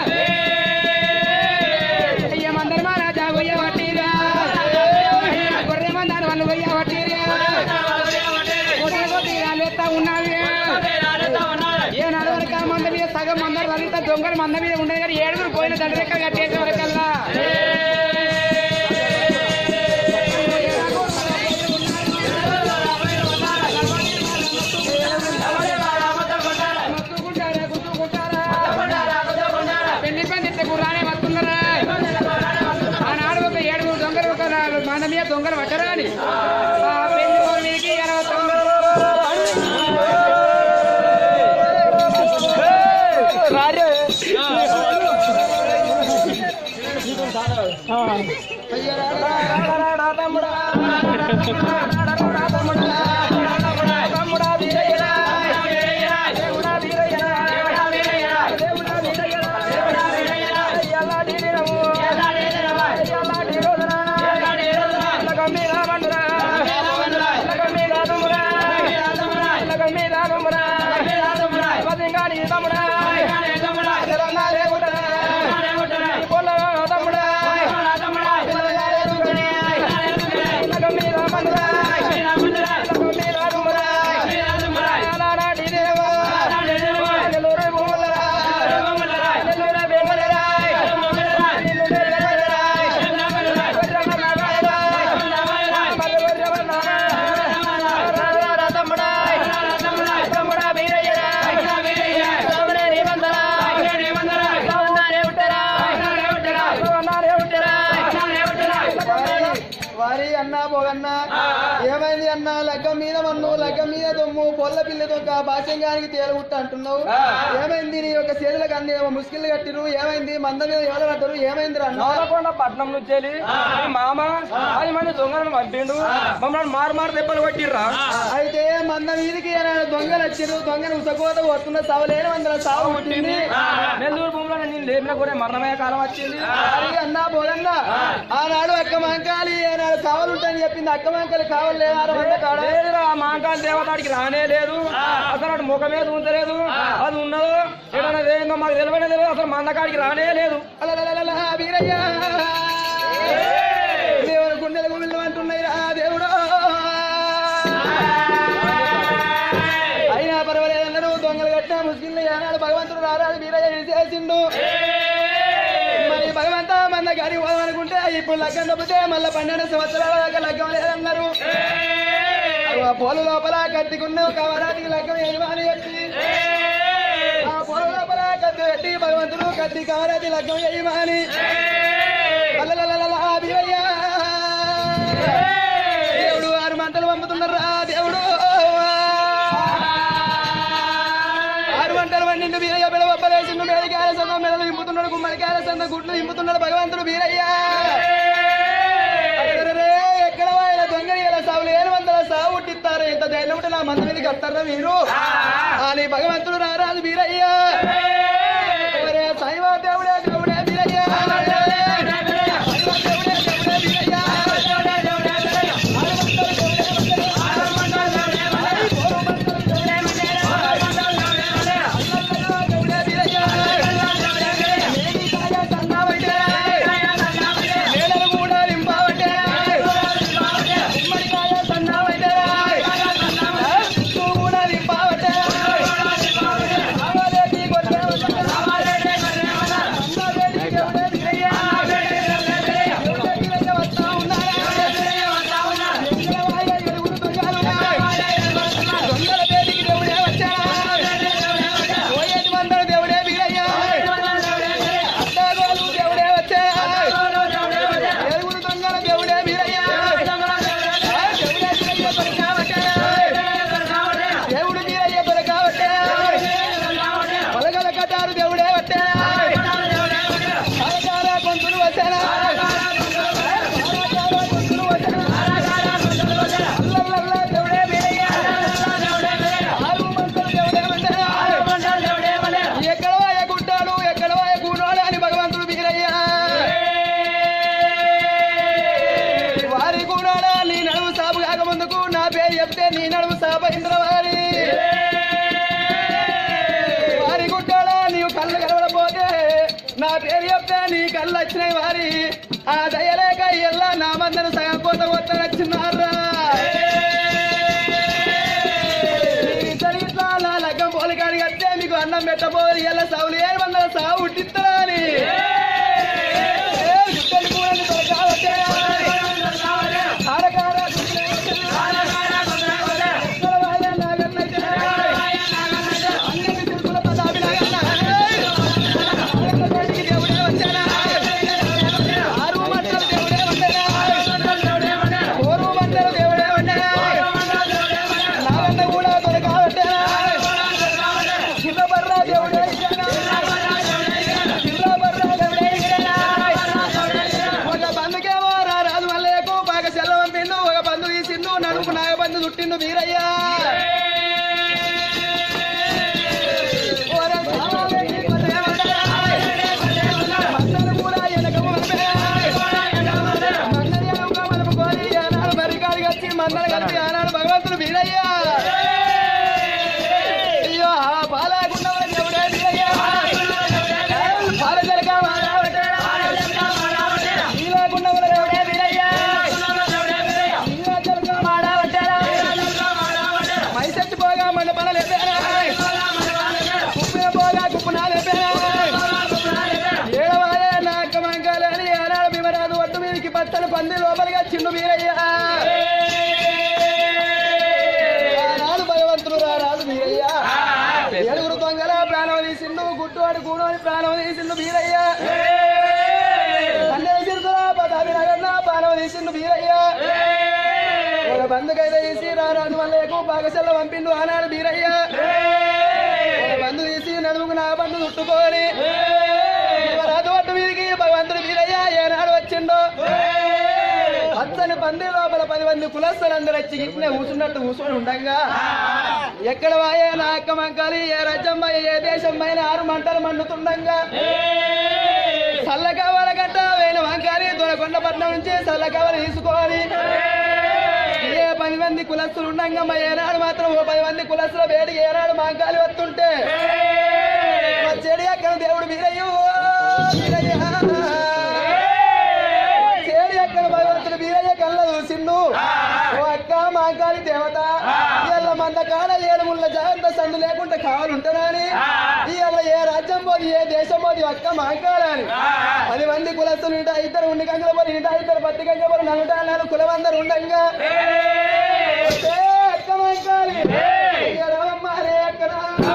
అయ్య మందరు మహారాజా గొయ్య పట్టిరా గొర్రె మందారు వాళ్ళు గొయ్య పట్టిరా కొట్టిన కొట్టిరా లేస్తా ఉన్నావి ఏ నడవరక మంద మీద సగం మందరు అంతా దొంగలు మంద మీద ఉండేది కానీ ఏడుగురు పోయిన దండ రెక్కలు కట్టేసే వరకల్లా గుర్తుకుంటారా గుర్తుకుంటారా పెళ్లి పని గుర్రానే వస్తున్నారా ఆనాడు ఒక ఏడుగురు దొంగలు ఒక నాలుగు మంద మీద దొంగలు పట్టరా అని ఆ పెళ్లి కోరు మీదకి ఎలా వస్తున్నారు? అన్నా పోగన్నా ఏమైంది అన్నా లగ్గం మీద మన్ను లగ్గం మీద దొమ్ము పొల్ల పిల్ల దొంగ భాష్యంగానికి తేలుగుట్ట అంటున్నావు ఏమైంది నీ యొక్క చేతులకు అన్ని ఏమో ముసుకిళ్ళు కట్టిరు ఏమైంది మంద మీద ఎవరు అంటారు ఏమైంది అన్నా నవలకొండ పట్నం నుంచి వెళ్ళి ఈ మామ పది మంది దొంగలను పంపిండు మమ్మల్ని మారు మారు దెబ్బలు కొట్టిర్రా అయితే మంద మీదకి ఏనాడు దొంగలు వచ్చిరు దొంగను ఉసకోత వస్తున్న సవలేని వందల సావు పుట్టింది నెల్లూరు భూమిలో నేను లేపిన కూడా మరణమయ్యే కాలం వచ్చింది అది అన్నా పోదన్నా ఆనాడు అక్క మంకాలి ఏనాడు కావాలంటని చెప్పింది అక్క మంకాలి కావాలి కాడ లేదురా మాంకాల దేవతాడికి రానే లేదు అసలు అటు ముఖమే చూంచలేదు అది ఉన్నదో ఏడన్నా ఏందో మాకు తెలియనే లేదు అసలు మందకాడికి రానే లేదు అలలలలల, వీరయ్య దేవుని గుండెల గుండెలు అంటున్నాయి రా దేవుడు అయినా పర్వాలేదన్నారు దొంగలు కట్టిన ముస్లింలు ఏనాడు భగవంతుడు రారాడు వీరయ్య చేసిండు మరి భగవంత మన గారి పోదామనుకుంటే ఇప్పుడు లగ్గం తప్పితే మళ్ళీ పన్నెండు సంవత్సరాల దాకా లగ్గం లేదన్నారు ఆ పోలు లోపల కట్టుకున్న కవరానికి లగ్గం ఏమని చెప్పి ఆ పొలం లోపల కత్తి పెట్టి భగవంతుడు కత్తి కామరాతి లగ్గం చేయమని అల్లలలలల భీమయ్య. దేవుడు ఆరు మంటలు పంపుతున్నారా దేవుడు ఆరు మంటలు వండిండు వీరయ్య బిడ ఒప్పలేసిండు మేడికాయల సంద మెడలు ఇంపుతున్నాడు గుమ్మడికాయల సంద గుడ్లు ఇంపుతున్నాడు భగవంతుడు వీరయ్య అరెరెరె, ఎక్కడ వాయిల దొంగని ఇలా సావులు ఏడు వందల సావు పుట్టిస్తారు ఇంత ధైర్యం ఉంటే నా మంది మీదకి వస్తారా మీరు అని భగవంతుడు రారాజు వీరయ్య ఒరే సాయిబా దేవుడే దేవుడే వీరయ్య సాయిబా దేవుడే దేవుడే వీరయ్య. దేవుడే వీరయ్య. మేడికాయ సన్నావైతే. నేలను కూడా నింపావటే. గుమ్మడికాయ సన్నావైతే. చుట్టూ కూడా నింపావటే. రావాలేటి కొట్టావటే. సన్నావేటి దేవుడే వీరయ్య. దేవుడే వీరయ్య వస్తా ఉన్నారా? ఎంగళవాయ ఎలుగురు దొంగలు. దొంగల వేదికి దేవుడే వచ్చారా? పోయేటి వందలు దేవుడే వీరయ్య. అడ్డాగోలు దేవుడే వచ్చారా? ఎలుగురు దొంగల దేవుడే వీరయ్య. ఆ, దేవుడే వీరయ్య దొరకావటే. దేవుడు వీరయ్య దొరకావటే. పొలగల కటారు దేవుడే వట్టే ఆరకార గొంతులు వచ్చారా ఆరకార గొంతులు వచ్చారా అల్లల్లల్ల దేవుడే వీరయ్య. ఆరు మంటలు దేవుడే వచ్చారా ఎక్కడ వాయ గుడ్డాడు ఎక్కడ వాయ గూడాడు అని భగవంతుడు వీరయ్య వారి గూడాడా నీ నడుము సాపు కాక ముందుకు నా పేరు చెప్తే నీ నడుము సాపైంద్ర వారి వారి గుడ్డాడా నీవు కళ్ళు కనబడపోతే నా పేరు చెప్తే నీ కళ్ళు వచ్చినాయి వారి ఆ దయలేక ఎల్లా నా మందను సగం కోత కొత్త వచ్చినారా లగ్గం పోలికాడికి వస్తే మీకు అన్నం పెట్టబోదు ఎలా సావులు ఏడు వందల సావు ఉట్టిస్తారా అని ఏ, గుడ్డలు కూరలు దొరకావటే. ఆడకాడ గుడ్డలు వచ్చే. ఎక్కడ వాళ్ళే నాగన్నైతే. అన్నిటి తిరుగుల పదావి నాగన్న. ఆడక బయటికి దేవుడే వచ్చానా? ఆరు మంటలు దేవుడే వచ్చానా? కోరు మంటలు దేవుడే వచ్చానా? నాగన్న కూడా దొరకావట్టేనా? చిన్నబర్రా దేవుడే ఇచ్చానా? చిన్నబర్రా దేవుడే ఇచ్చానా? ఒక బంధుకేమో రా రాజు మల్లయ్యకు బాగా సెలవు పంపిండు ఒక బంధు తీసిండు నడుపు నాగబంధు చుట్టిండు వీరయ్య ఓరే సామాన్య ఈ కొద్దిగా ఉంటాయా? మందరు కూడా ఎనకము వంపే. మందరి ఎనక మలుపుకొని ఆనాడు మర్రికాడికి వచ్చి మందరు కలిపి ఆనాడు భగవంతుడు వీరయ్య అయ్యో ఆ పాలకుండవ దేవుడే వీరయ్య పాలజలక మారావటేరా. నీలకుండముల దేవుడే వీరయ్య. నీలజలక మారావటేరా. మైసెత్తి పోగా మండపన లేపేరా. కుప్పిన పోగా కుప్పున లేపేరా. ఏడవాలే నాక మంకాలే అని ఏనాడు భీమరాజు ఒట్టు మీదకి పచ్చని పంది లోపలిగా చిండు వీరయ్య ఆనాడు భగవంతుడు రారాదు వీరయ్య ఏడుగురు దొంగల ప్రాణం తీసిండు గుట్టువాడు గూడోని ప్రాణం తీసిండు వీరయ్య పన్నెండు సిరుకుల పదావి నగన్న ప్రాణం తీసిండు వీరయ్య లేకు బాగసెల్ల పంపిండు ఆనాడు బీరయ్య ఒక బంధు తీసి నడుముకు నా బంధు చుట్టుకొని రాజు ఒట్టు మీదికి భగవంతుడు బీరయ్య ఏనాడు వచ్చిండో పచ్చని పంది లోపల పది మంది కులస్తులందరూ వచ్చి గిట్నే కూర్చున్నట్టు కూర్చొని ఉండంగా ఎక్కడ వాయే నా అక్క మంకాలి ఏ రాజ్యం పోయే, ఏ దేశం పైన ఆరు మంటలు మండుతుండంగా చల్లకావాల గట్ట వేల వంకారి దొరకొండ పట్నం నుంచి చల్లకావలు తీసుకోవాలి ఏ పది మంది కులస్తులు ఉండంగా మా ఏనాడు మాత్రం ఓ పది మంది కులస్తుల వేడికి ఏనాడు మాంకాలి వస్తుంటే మా చెడి అక్కడ దేవుడు వీరయ్యో వీరయ్య చేడి అక్కడ భగవంతుడు వీరయ్య కళ్ళ చూసిండు ఓ అక్క మాంకాలి దేవత ఇవాళ మంద కాడ ఏడుముళ్ళ జాగ్రత్త సందు లేకుండా కావాలంటున్నాని ఇవాళ ఏ రాజ్యం పోది ఏ దేశం పోది అక్క మాంకాలని పది మంది కులస్తులు ఇంట ఇద్దరు ఉండి గంగల పోలి ఇంట ఇద్దరు పత్తి గంగ పోలి నలుట నాలుగు కులమందరు ఉండంగా ఏ అక్క మాంకాలి ఇక రావమ్మ రే అక్కడ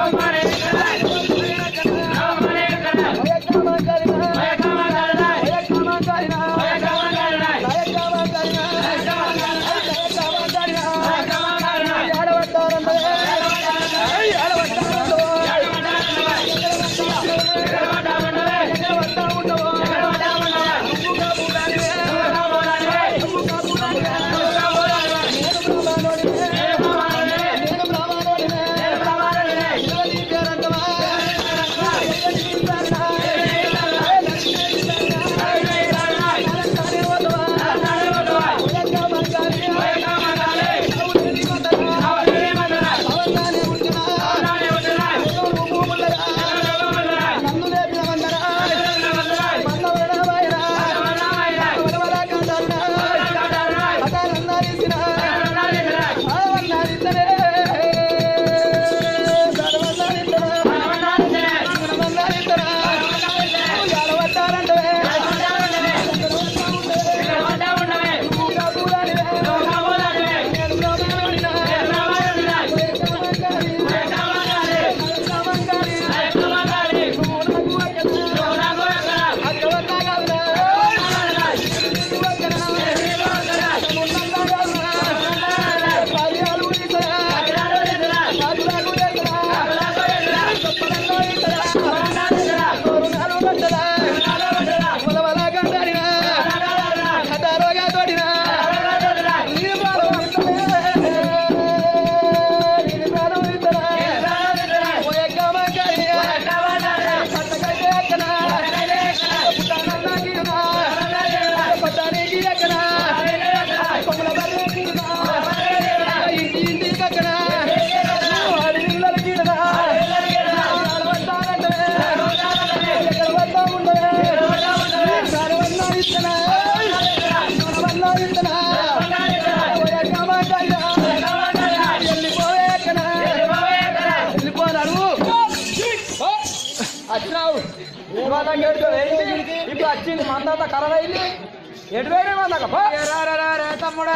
వచ్చినావు ఏమన్నా ఇప్పుడు వచ్చింది మందంతా ఖరాబ్ అయింది ఎటు పోయినా మందాక పో. తమ్ముడా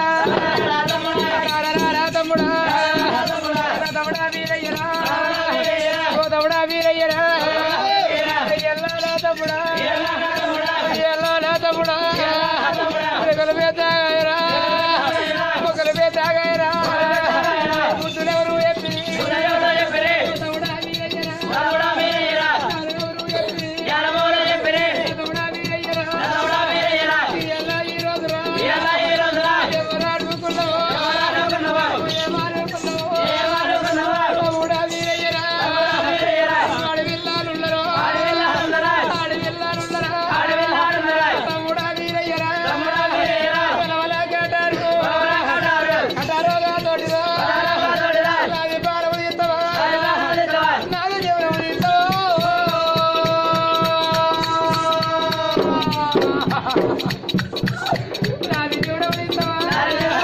తమ్ముడా తమ్ముడా వీరయ్యరా ఓ తమ్ముడా వీరయ్యరా ఎల్లాలా తమ్ముడా ఎల్లాలా తమ్ముడా మొక్కల మీద తాగాయరా మొక్కల మీద తాగాయరా బుద్ధులెవరు చెప్పి తమ్ముడా వీరయ్యరా ఎవరు చెప్పి తమ్ముడా వీరయ్యరా ఎలా ఈ రోజురా ఎవరు అడుగుతున్నావో ఏమనుకున్నావో తమ్ముడా వీరయ్యరా ఆడవిల్లాలున్నరో ఆడవిల్లాలున్నరా తమ్ముడా వీరయ్యరా పిలవలా కేటారు కటారోగా తోటిరో నాది పాలము తీస్తావా నాది జీవనం తీస్తావా నాది జీవనం తీస్తావా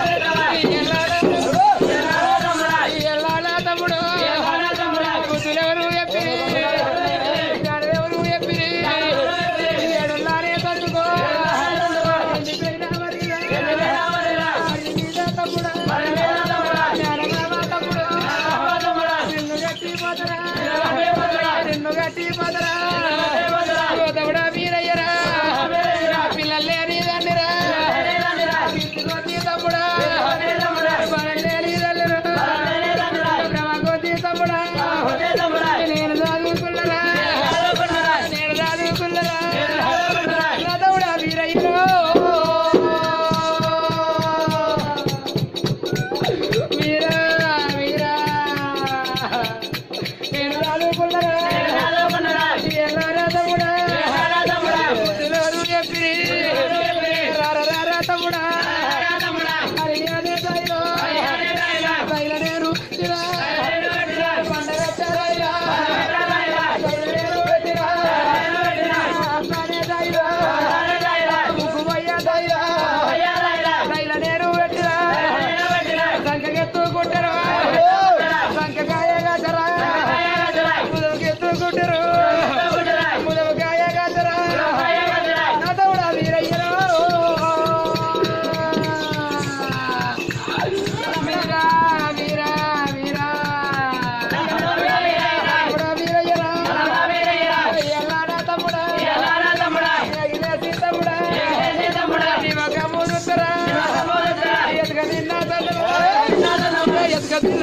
ఎల్లాడా తమ్ముడు బుద్ధులెవరు చెప్పిరి ఎవరు చెప్పిరి ఏడున్నారే తట్టుకో నిన్ను గట్టి పోతరా నిన్ను గట్టి పోతరా తమ్ముడా వీరయ్యరా పిల్లలేని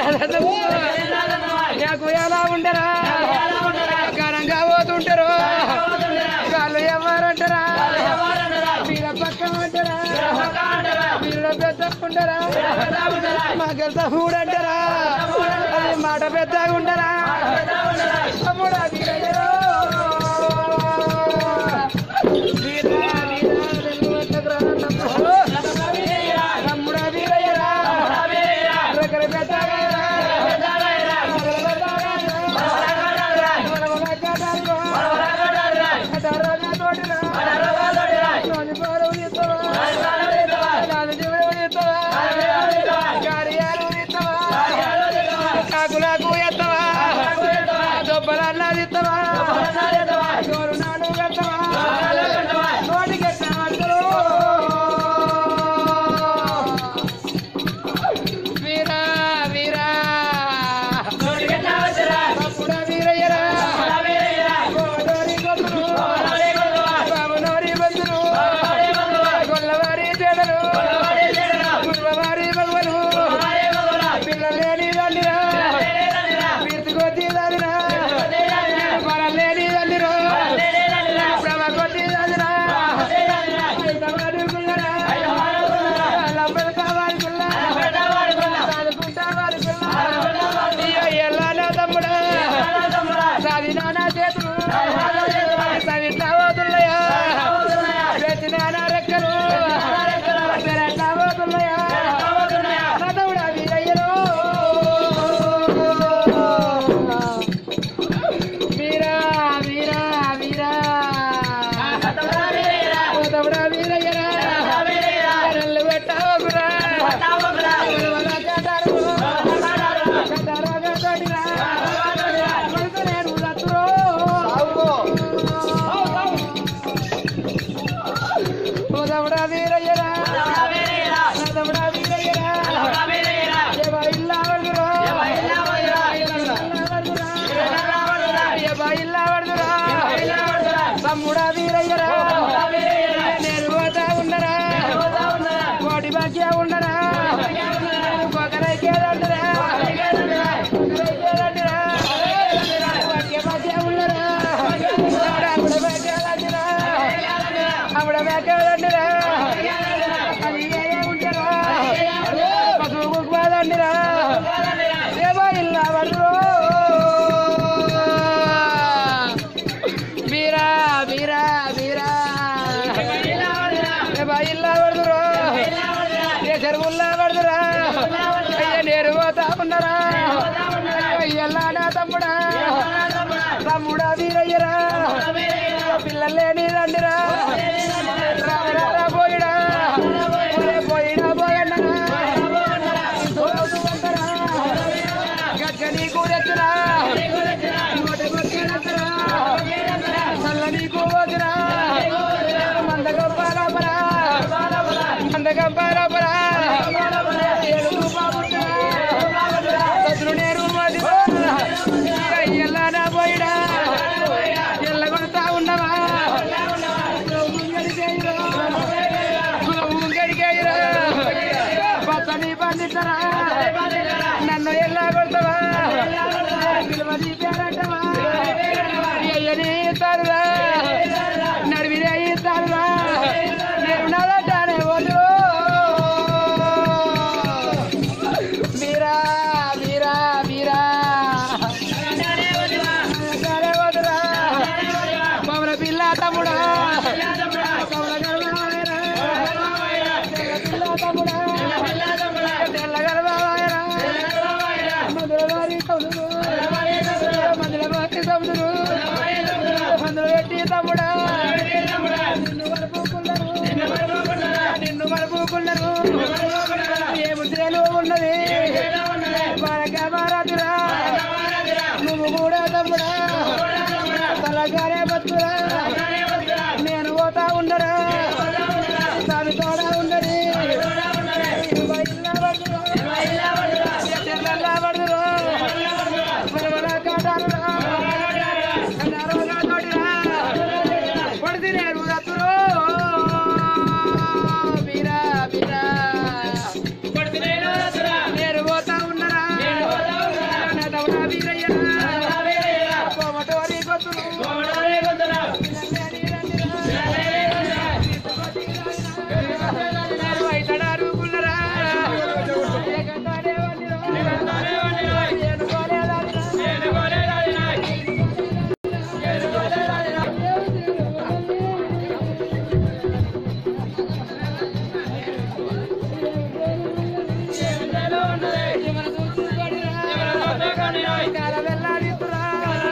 నాకు ఎలా ఉండరా ఘనంగా పోతుంటారు వాళ్ళు ఎవరంటారా వీళ్ళ పక్కన ఉంటారా వీళ్ళ పెద్ద ఉండరా మాకెళ్తా ఊడంటారా అది మాట పెద్దగా ఉండరా తమ్ముడా వీరయ్యో. వీరా, వీరా, వెలువెత్తకురా తమ్ముడు. తమ్ముడా వీరయ్యరా. రెక్కల పెద్దగారా. మొదల పెద్దగారా. మొదల పెద్దగారా. కటారాగా తోటిరా. నోని పాలు తీస్తావా? నాలుగు జీవులు తీస్తావా? గాడియాలు తీస్తావా? కాకులకు ఎత్తవా దొబ్బలన్నా తీస్తావా నోరు నాడు కట్టవా నోటికి ఎట్లా అంటారు వీరా వీరా తమ్ముడా వీరయ్యరా గోడోరి గొంతులు బాబునోరి బంధులు గొల్లవారి జడలు గురువారి భగవలు పిల్లలేని దండిరా కీర్తి కొద్ది దాదిరా పరలేని దండిరా భ్రమ కొద్ది దాదిరా ఐదవారు గుల్లరా లంబలు కావాలి గుల్ల సాదుకుంటా వారి గుల్ల ఎల్లాల తమ్ముడా సాధినా నా చేతులు సవితా పోతున్నాయా వేసిన నా రెక్కలు ఎట్లా పోతున్నాయా చదవుడా వీరయ్యలో వీరా వీరా వీరా చదవుడా వీరయ్యరా కర్రలు పెట్టావురా కర్రలు కట్టారు కట్టారాగా తోడిరా కొడుకు నేను రత్తురో చదవుడా వీరయ్యరా చదవుడా వీరయ్యరా జవ ఇల్లా వడురా జవ ఇల్లా వడురా తమ్ముడా వీరయ్యరా నేను పోతా ఉండరా కోటి బాక్య ఉండరా ఒకరైకే ఉండరా ఒకరైకే ఉండరా బాక్య బాక్య ఉండరా అప్పుడు బాక్య ఉండరా అప్పుడు బాక్య ఉండరా అది ఏ ఉంటారా పశువు కుక్కుమాదండిరా దేవా ఇల్లా వడురో వీరా వీరా వీరా దేవా ఇల్లా వడురో ఏ చెరువుల్లా వడురా అయ్య నేరు పోతా ఉన్నారా అయ్యల్లా నా తమ్ముడా తమ్ముడా వీరయ్యరా పిల్లలేని రండిరా రామరా పోయిడా ఒరే పోయిడా పోయన్నరా గగ్గని కూరెత్తురా నోట కొట్టేనత్తరా చల్లని కూవదురా మందగంపాలపరా మందగంపాలపరా ఏడు బాబురా సతులు నేరు మదిరా ఎల్లానా పోయిడా ఎల్ల కొడతా ఉండవా గడికేయిరా పచ్చని పండితరా నన్ను ఎలా కొడతావా విలువది పేరంటవా అయ్యని ఇస్తారురా నడివిదే ఇస్తారురా నేను నడటానే వదులు మీరా మీరా మీరా నడటానే వదురా పవన పిల్ల తమ్ముడా పవన గర్భమాయరా పిల్ల తమ్ముడా తెల్ల గర్భమాయరా మధురవారి తమ్ముడు మధురవారి తమ్ముడు మందులు పెట్టి తమ్ముడా నిన్ను మరపుకున్నారు నిన్ను మరపుకున్నారు ఏమి తేలు ఉన్నది మరక మారాదురా నువ్వు కూడా తమ్ముడా తలగానే బతురా నేను పోతా ఉండరా దాని తోడ ఉండని పడితే నేను రత్తురో వీరా వీరా నేను పోతా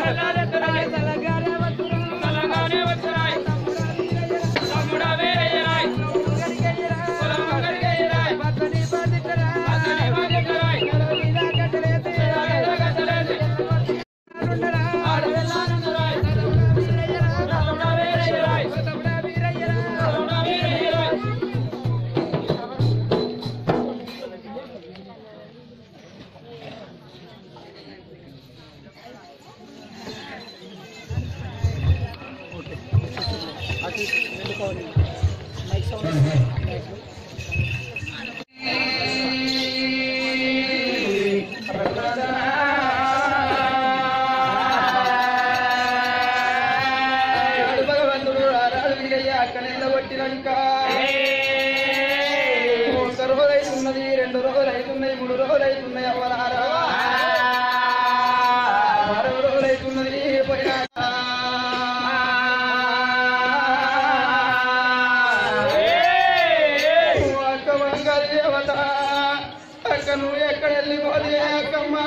భగవంతుడు ఆరాడు వీరయ్య అక్క నిలబట్టినాక ఒక రోజు అవుతున్నది రెండు రోజులు అవుతున్నాయి మూడు రోజులు అవుతున్నాయి అవ్వరారా ఆరు రోజులు అవుతున్నది పోయినాక అక్క బంగారు దేవత అక్క నువ్వు ఎక్కడ వెళ్ళిపోతే అక్కమ్మా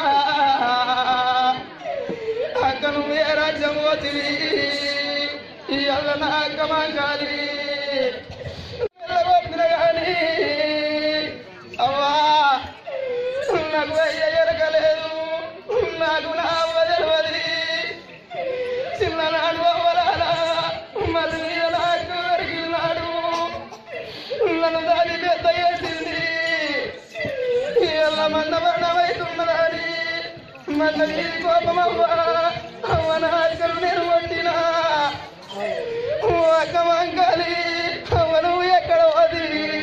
అక్క నువ్వు ఏ రాజ్యం పోతివి ఇవాళ నా అక్క మంగాలి వెళ్ళగొట్టిన గాని అవ్వా నాకు అయ్య ఎరగలేదు నాకు నా అవ్వ తెలియదు చిన్ననాడు అవ్వరాలా మళ్ళీ మీద నాకు ఎరిగినాడు నన్ను దాని పెద్ద చేసింది ఇవాళ మంద మరణమైతున్నదని మంద మీద కోపమవ్వా అవ్వ నా అక్కలు నేను కొట్టినా ఓ అక్క మంకాలి అవ్వ నువ్వు ఎక్కడ పోది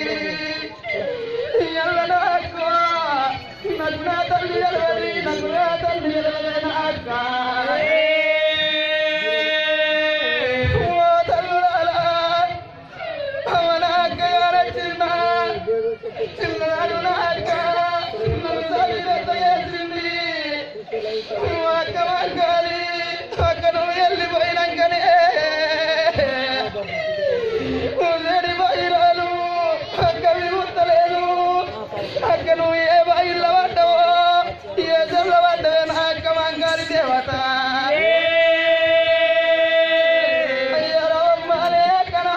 ఇవాళ నా అక్క నాకు నా తల్లి తెలవది నాకు నా తల్లి తెలవది నా అక్క ఓ తల్లులారా అవన అక్కగారు చిన్న చిన్ననాడు నా అక్క నన్ను చదివేత చేసింది అక్క వంకాలి అక్క నువ్వు వెళ్ళిపోయినాకనే ఉదడి బయరాలు అక్క విముత్తలేదు అక్క నువ్వు ఏ బయళ్ళ పడ్డవో ఏ జల్ల పడ్డవే నా అక్క వంకాలి దేవత అయ్యో రమ్మనే అక్కనా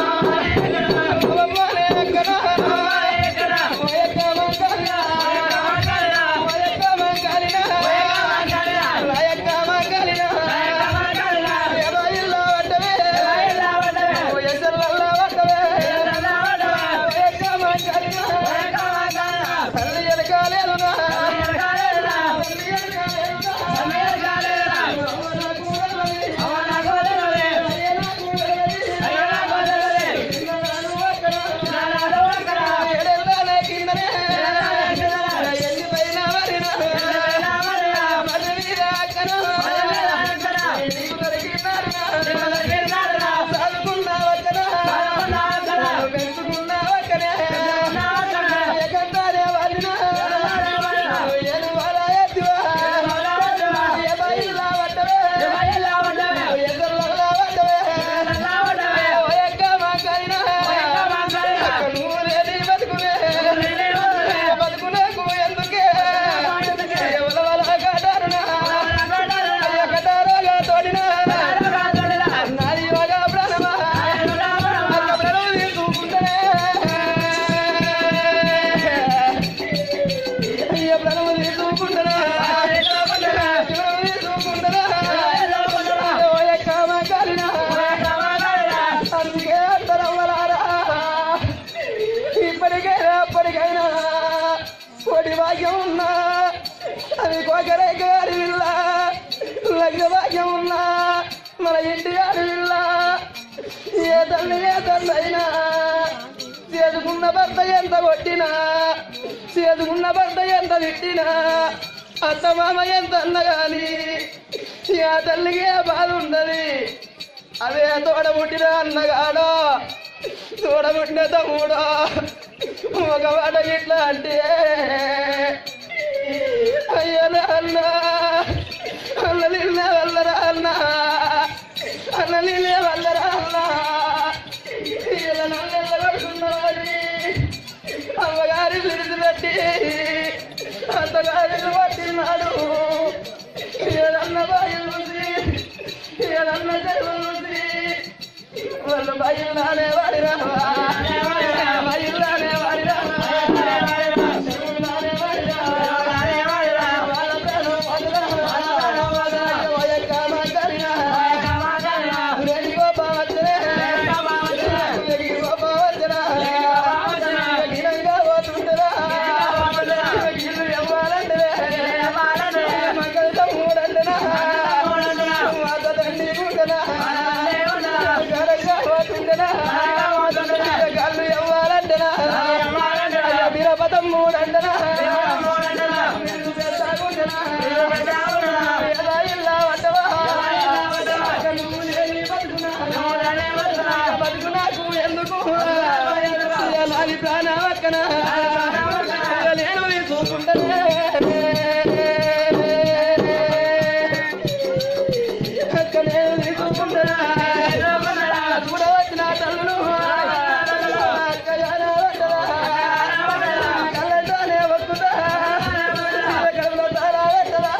బతుకునేకు ఎందుకే ఎవల వల కటారునా అయ్య కటారోగా తోడినా నాది యోగా ప్రాణమా అక్క ప్రాణం తీసుకుంటేనే అయ్య ప్రాణం తీసుకుంటేనా ప్రాణం తీసుకుంటేనా ఓయక్క మగాలినా అందుకే అంతరవ్వలారా ఇప్పటికైనా అప్పటికైనా కోటి భాగ్యం ఉన్నా అది కోకరే గారి విల్ల లగ్న భాగ్యం ఉన్నా మన ఇంటి గారి విల్ల ఏ తల్లి ఏ తల్లి అయినా చేసుకున్న భర్త ఎంత కొట్టినా చేసుకున్న భర్త ఎంత తిట్టినా అత్త మామ ఎంత అన్నగాని ఆ తల్లికి ఏ బాధ ఉండదు అదే తోడబుట్టిన అన్నగాడో తోడబుట్టిన తమ్ముడో ఒక మాట ఇట్లా అంటే అయ్యో అన్న అన్న నిన్నే వల్లరా అన్న అన్న నిన్నే వల్లరా అన్న ఇలా నన్ను పడుతున్నామని అమ్మగారి విడిచి పెట్టి అత్తగారిని పట్టినాడు ఏదన్న బాయి చూసి ఏదన్నా జరుగుతుంది వాళ్ళు బయలునే వాడిరా బయలునే వాడిరా గల్లు ఎవ్వాలంటనా వీరపదం మూడంటనా బతుకునాకు ఎందుకు లాలి ప్రాణవక్కన నేను చూసుకుంటనే అక్కనే చూసుకుంటనా చూడవచ్చిన తల్లులు అక్కయ్యారా కళ్ళంటానే వస్తుందా కడుపులో తారా పెట్టరా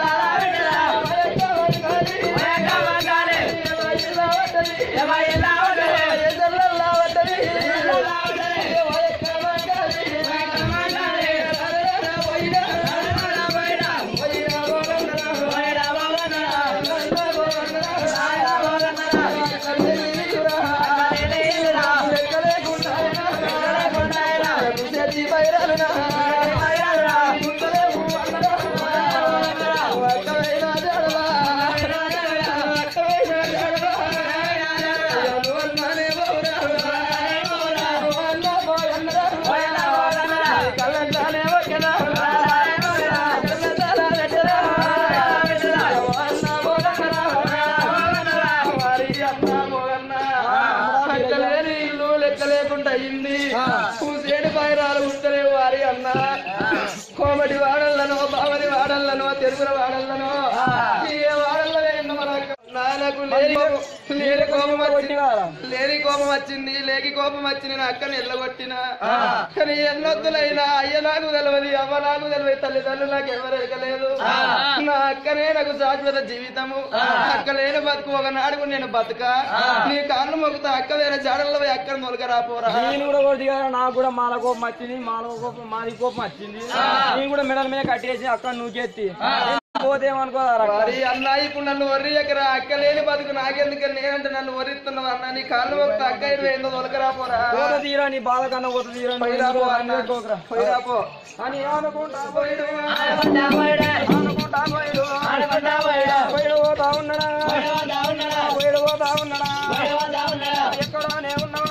లెక్కలేని ఇల్లు లెక్క లేకుండా అయింది పూసేడు పైరాలు ఉంటలే వారి అన్న కోమటి వాడల్లనో బావని వాడల్లనో తెలుగుల వాడల్లనో ఏ వాడల్లో ఎన్నో మనకు నాన్నకు లేని కోపం- లేని కోపం వచ్చింది లేని కోపం వచ్చింది లేకి కోపం వచ్చింది నా అక్కని ఎల్లగొట్టిన కానీ ఎన్నొద్దులైనా అయ్య నాకు తెలియదు అవ్వ నాకు తెలియదు తల్లిదండ్రులు నాకు ఎవరు ఎరగలేదు నా అక్కనే నాకు శాశ్వత జీవితము అక్క లేని బతుకు ఒకనాడు నేను బతుక నీ కాళ్ళు మొక్కుతా అక్క వేరే జాడల్లో పోయి అక్కడ మొలకరా పోరా నేను కూడా కొద్ది కదా నాకు కూడా మాల కోపం వచ్చింది మాల కోపం మాది కోపం వచ్చింది నేను కూడా మెడల మీద కట్టేసి అక్కడ నూకెత్తి పోతేమనుకోదారా మరి అన్న ఇప్పుడు నన్ను వర్రి ఎక్కరా అక్క లేని బతుకు నాకెందుకు నేనంటే నన్ను వర్రిస్తున్నావు అన్న నీ కాళ్ళు మొక్కుతా అక్క ఇరవై ఏందో తొలకరా పోరా పోత తీరా నీ బాధ కన్నా పోత తీరా నువ్వు పోయిరా పో ఎందుకు అన్న. పెట్టుకోకురా. పోయిరా పో అని అనుకుంటా పోయిడు అనుకుంటా పోయిడు పోయిడు పోతా ఉన్నాడా పోయిడు పోతా ఉన్నాడా ఎక్కడోనే ఉన్నావా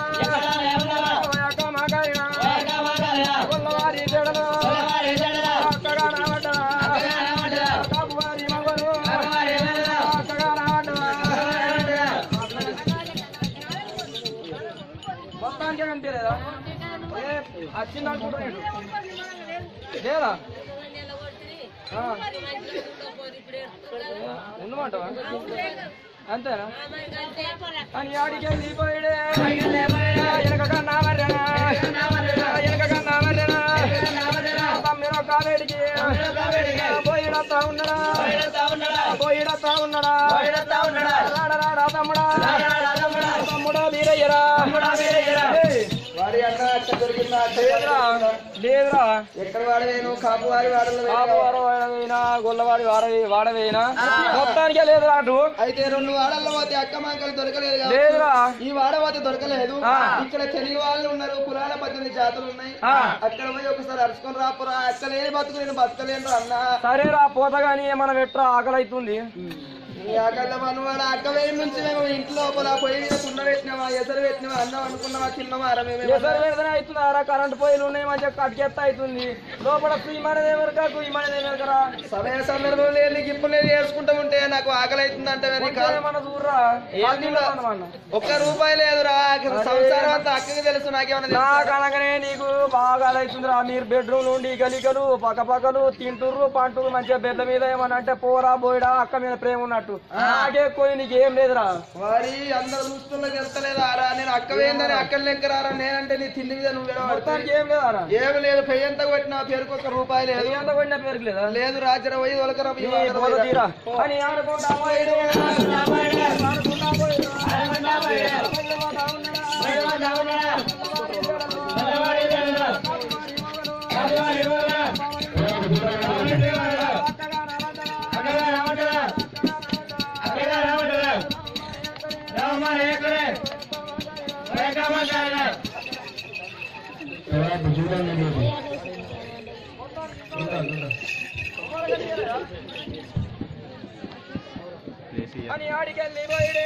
ఓ అక్క మాకాయనా కొల్లవారి జడలో అక్కడ రావటా కాపువారి మగలు అక్కడ రావటా మొత్తానికి కనిపించలేదా ఏ, వచ్చింది అనుకుంటున్నాడు లేదా ఆ. ఉండమంటావా అంతేనా అని ఆడికి వెళ్ళిపోయాడే వెనక కన్నా మర్రనా వెనక కన్నా మర్రనా తమ్మిన కావేడికి పోయిడతా ఉన్నాడా పోయిడతా ఉన్నాడా రాడా రాడా తమ్ముడా తమ్ముడా వీరయ్యరా ఏయ్, వాడి అన్న అక్క దొరికిందా అక్క లేదురా లేదురా ఎక్కడ వాడవేను కాపు వారి వాడలు ఆపువారు వాడవేనా గొల్లవాడి వాడవే వాడవేనా మొత్తానికే లేదురా అటు అయితే రెండు వాడల్లో పోతే అక్క మాకలు దొరకలేదు కాబట్టి లేదురా ఈ వాడ పోతే దొరకలేదు ఆ. ఇక్కడ తెలుగు వాళ్ళు ఉన్నారు కులాల పద్దెనిమిది జాతులు ఉన్నాయి ఆ. అక్కడ పోయి ఒకసారి అరుచుకొని రాపురా అక్క లేని బతుకు నేను బతకలేను అన్న సరేరా పోతా గానీ ఏమన్నా పెట్టరా ఆకలి అవుతుంది ఈ ఆకల్ల మనవాడ అక్క వేయి నుంచి మేము ఇంట్లో లోపల పొయ్యి మీద కుండ పెట్టినామా ఎసరు పెట్టినామా అన్నం అనుకున్నామా తిన్నామా అర మేము ఎసరు పెడితేనే అవుతుందారా కరెంట్ పోయిలు ఉన్నాయి మంచిగా కట్కెత్త అవుతుంది లోపల కుయ్యమనేది ఎవరికా కుయ్యమనేది ఎవరికరా సమయ సందర్భం లేని గిప్పు నేను చేసుకుంటూ ఉంటే నాకు ఆకలి అవుతుంది అంటే ఏమన్నా చూడరా ఒక్క రూపాయి లేదురా సంసారం అంతా అక్కకి తెలుసు నాకేమన్నా నా తెలుసా? కనకనే నీకు బాగా అవుతుందిరా మీరు బెడ్రూమ్ నుండి గలికలు పక్క పక్కలు తింటుర్రు పంటుర్రు మంచిగా బెడ్ల మీద ఏమన్నా అంటే పోరా బోయడా అక్క మీద ప్రేమ ఉన్నట్టు నాకే ఎక్కువ నీకేం లేదురా వారి అందరు చూస్తున్నా తెలుస్తలేదా రా నేను అక్క వేయందని అక్కడ లెక్క రారా నేనంటే నీ తిండి మీద నువ్వు విడవాడుతాను మొత్తానికి ఏం లేదారా ఏమి లేదు పెయ్యి ఎంత కొట్టినా పేరుకు ఒక రూపాయి లేదు ఎంత కొట్టిన పేరుకు లేదా లేదు రాజర పోయి ఒలకరా ఈ బోధ తీరా అని ఆడుకుంటా పోయిడు. ఆడుకుంటా పోయిడు. అని ఆడికెళ్ళి పోయిడే.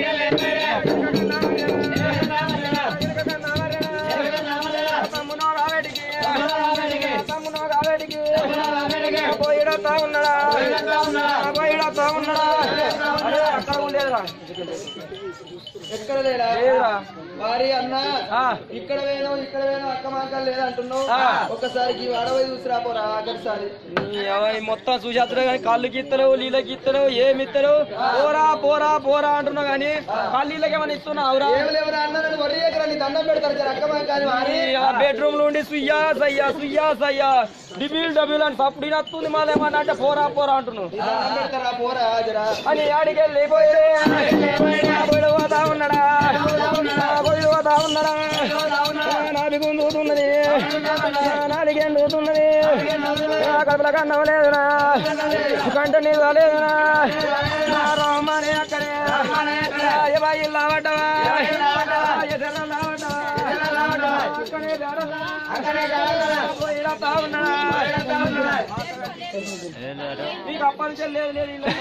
తమ్మునో రావేడికి. తమ్మునో రావేడికి. పోయిడతా ఉన్నాడా పోయిడతా ఉన్నాడా అరే అక్కడ ఉండేదిరా ఎక్కడ లేడా లేదురా వారి అన్న ఆ. ఇక్కడ వేయను ఇక్కడ వేయను అక్క మాకలు లేదంటున్నావు ఆ. ఒక్కసారి అడవి చూసిరా పోరా ఆఖరిసారి నీ అవ- ఈ మొత్తం చూసేస్తారు కానీ కళ్ళు గీత్తలేవు నీళ్ళకి ఇత్తలేవు ఏమి ఇత్తలేవు పోరా పోరా పోరా అంటున్నావు కానీ కళ్ళు నీళ్ళకి ఏమైనా ఇస్తున్నావురా ఏమి లేవురా అన్న నన్ను వరి ఎకరా నీ దండం పెడతారు సార్ అక్క మాకాలి వారి బెడ్రూమ్ లో ఉండి సుయ్యా సయ్యా సుయ్యా సయ్యా డిబిల్ డబిల్ అని సప్పుడు నత్తుంది మళ్ళీ ఏమన్నా అంటే పోరా పోరా అంటున్నావు నీ దండం పెడతారా పోరా జరా అని ఆడికెళ్ళి పోయిడే పోయిడు పోతా ఉన్నాడా పోయిడు పోతా ఉన్నాడా నాది గుందుతున్నది నాలుగేం దూతున్నది కడుపుల కన్నం లేదునా కంట నీళ్ళు లేదునా రోమని అక్కడే బాయి లావటవా పోయిడా ఉన్నాడా నీకు అప్పటి నుంచి లేదు లేదు ఇలా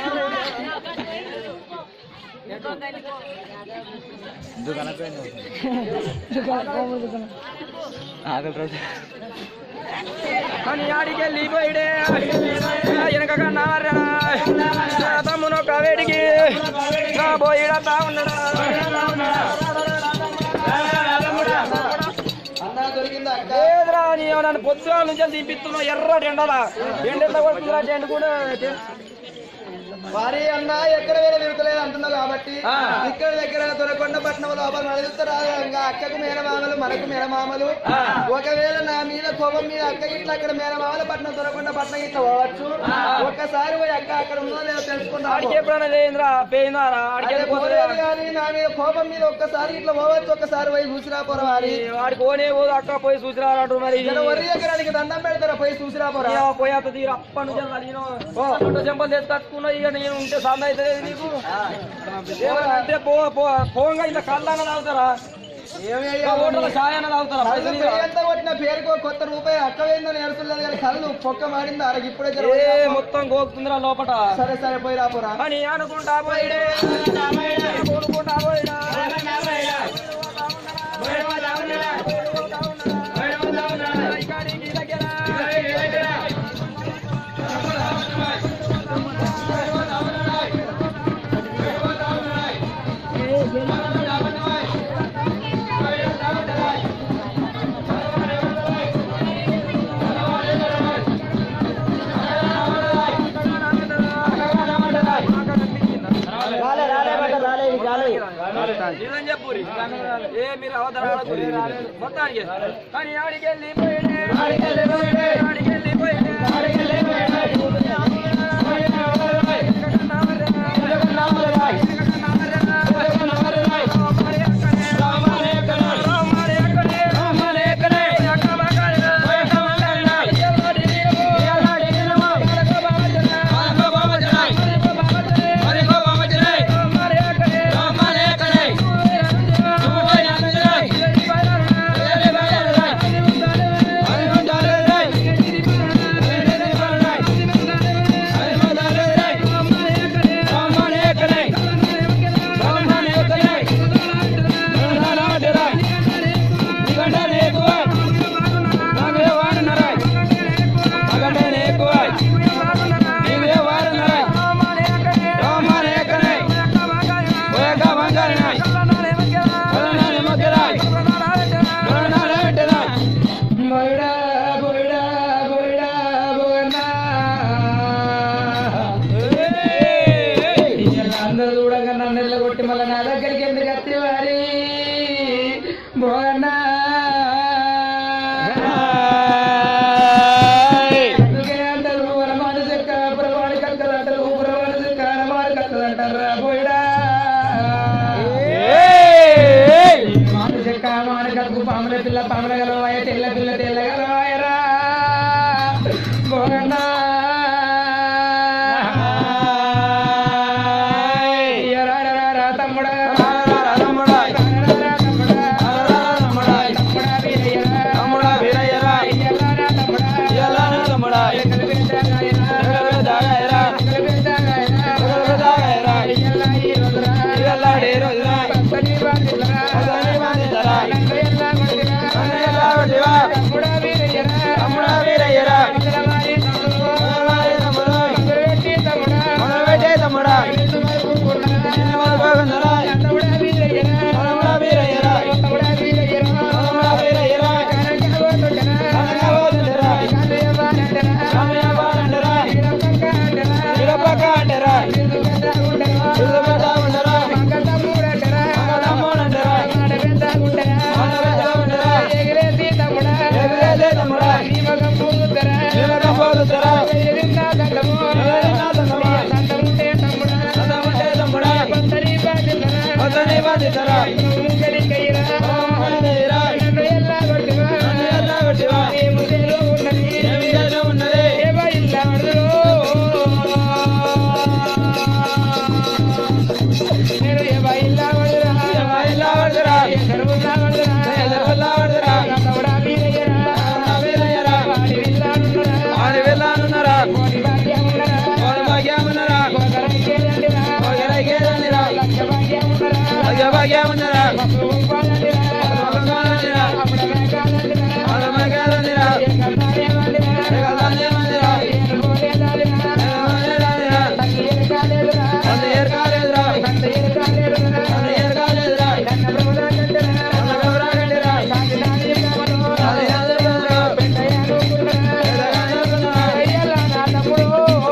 ఆకలి రోజు అని ఆడికెళ్ళి పోయిడే వెనక కన్నా తమ్మును కవేడికి పోయిడతా ఉన్నాడా అన్న దొరికిందా అక్క లేదురా నీ నన్ను పొద్దుగాల నుంచి దింపిస్తున్నావు ఎర్ర ఎండలా ఎండ ఎంత కొడుతుందిరా ఎండ కూడా వారి అన్న ఎక్కడ వేరే తిరుగుతలేదు అంటున్నావు కాబట్టి ఆ. ఇక్కడ దగ్గర దొరకొండ పట్టణం లోపల నడుస్తారు ఇంకా అక్కకు మేనమామలు మనకు మేనమామలు ఒకవేళ నా మీద కోపం మీద అక్క ఇట్లా అక్కడ మేనమామల పట్టణం దొరకొండ పట్టణం ఇట్లా పోవచ్చు ఒక్కసారి పోయి అక్క అక్కడ ఉందో లేదో తెలుసుకుంటా ఆడికి ఎప్పుడైనా లేదురా పోయిందారా ఆడికి అదే వెళ్ళిపోతుందా పోలేదు కానీ నా మీద కోపం మీద ఒక్కసారి ఇట్లా పోవచ్చు ఒక్కసారి పోయి చూసిరా పోరా వారి వాడికి ఓనే పోదు అక్క పోయి చూసిరాడు మరి ఇక్కడ వరి ఎకరానికి దండం పెడతారా పోయి చూసిరా పోరా ఏమో పోయాత తీరు అప్పటి నుంచి నేను చెంపలు తెచ్చుకున్నా ఇక నేను ఉంటే సంద అయితే నీకు ఏమన్నా అంటే పో పో పోంగా ఇంత కళ్ళన్న తాగుతారా ఏమి ఇంకా అయ్యా ఓటర్ల ఛాయన తాగుతారా కళ్ళు పైసలు ఇవ్వరా? ఎంత కొట్టిన పేరుకో కొత్త రూపాయి అక్క ఏందని ఏడుస్తున్నది కానీ కళ్ళు పొక్క మాడింది అరగ ఇప్పుడే జర ఏ పోయి రాపో. మొత్తం గోకుతుందిరా లోపట సరే సరే పోయి రాపోరా అని అనుకుంటా పోయిడే కోరుకుంటా పోయిడా ఇక్కడికి దగ్గర నిజం చెప్పురి ఏ మీరు అవతరాడకురి మొత్తానికి కానీ ఆడికి వెళ్ళి పోయిడే ఆడికి వెళ్ళి పోయిడే Hey! పాముల పిల్ల పాముల గలవాయ తెల్ల పిల్ల తెల్ల గలవాయరా భోగన్నా ఎరారరా తమ్ముడా తమ్ముడా తమ్ముడా తమ్ముడా వీరయ్యరా తమ్ముడా వీరయ్యరా ఎల్లారా తమ్ముడా ఎల్లారా తమ్ముడా ఎక్కల పెద్దాగాయరా దాగాయరా ఎక్కల పెద్దాగాయరా దాగాయరా ఎల్లా ఈ రోజురా ఇదల్లాడే రోజున పచ్చని బాధితులరా పచ్చని బాధితులరా నన్ను ఎల్లా కొట్టిరా నన్ను ఎల్లా కొట్టివా తమ్ముడా వీరయ్యరా తమ్ముడా వీరయ్యరా మంగళవారి తమ్ముడు మంగళవారి తమ్ముడు మంగళపెట్టి తమ్ముడా మొదలుపెట్టే తమ్ముడా నిన్ను మరుపుకున్నా. నిన్ను మరుపుకున్నారా? తమ్ముడా వీరయ్యరా తమ్ముడా వీరయ్యరా తమ్ముడా వీరయ్యరా తమ్ముడా వీరయ్యరా కనక పోతుంటరా. కనక పోతుంటరా. కామయ్యవ్వ అంటరా. కామయ్యవ్వ అంటరా. వీరప్పక్క అంటరా. వీరప్పక్క అంటరా. వీరు పెద్ద ఉండరా. వీరు పెద్ద ఉండరా. మంగ తమ్ముడు అంటరా. మంగ తమ్ముడు అంటరా. మాట పెద్ద ఉండరా. మాట పెద్ద ఉండరా. ఎగిరేసి తమ్ముడా. ఎగిరేసి తమ్ముడా. నీ మగం పూలుతరా. నీ మగం పూలుతరా. ఎగిరినా దండము. ఎగిరినా దండము. దండముంటే తమ్ముడా. దండముంటే తమ్ముడా. కొందరి బాధ్యతరా. వద్దని బాధితరా ముంగడికయ్యరా. ముంగడికయ్యరా. నన్ను ఎల్లా కొట్టివా. నన్ను ఎల్లా కొట్టివా. ఏ ముదేలో ఉన్నది. ఏమి చేలో ఉన్నది ఏవా ఇల్లా వడదురో. నేను ఏవా ఇల్లా వడదురా. ఏవా ఇల్లా వడదురా. ఏ దరువుల్లా వడదురా. ఏ దరువుల్లా వడదురా. నా తమ్ముడా వీరయ్యరా. తమ్ముడా వీరయ్యరా. వాడి విల్లానున్నరా. ఆడి వెళ్ళానున్నారా కోటి భాగ్యమున్నరా. వాడి భాగ్యమున్నారా గోదరైకేదండిరా. ఒకరైకేదండిరా లక్ష భాగ్యమున్నరా. భాగ్య భాగ్యమున్నారా వసువు పాలండిరా. భగవానుడిరా. అప్పుడమే కాదండిరా. ఆడమగారండిరా ఏకల్లానేమండిరా. ఏకల్లానేమండిరా. ఏనుగోలేదాలిరా. ఏమనేరాడిరా తల్లి ఏరకాలేదురా. అంత ఏర్కాలేదురా తండ్రి ఏరకాలేదురా. అంత ఏర్కాలేదురా కన్న ప్రభుదా కంటెరా. అంత గౌరాగండిరా కాకి దాని కావను. అది ఆదరురా పెద్దయ్యానుకున్నరా. పెద్దగానుకున్నరా. అయ్యలా నా తమ్ముడు.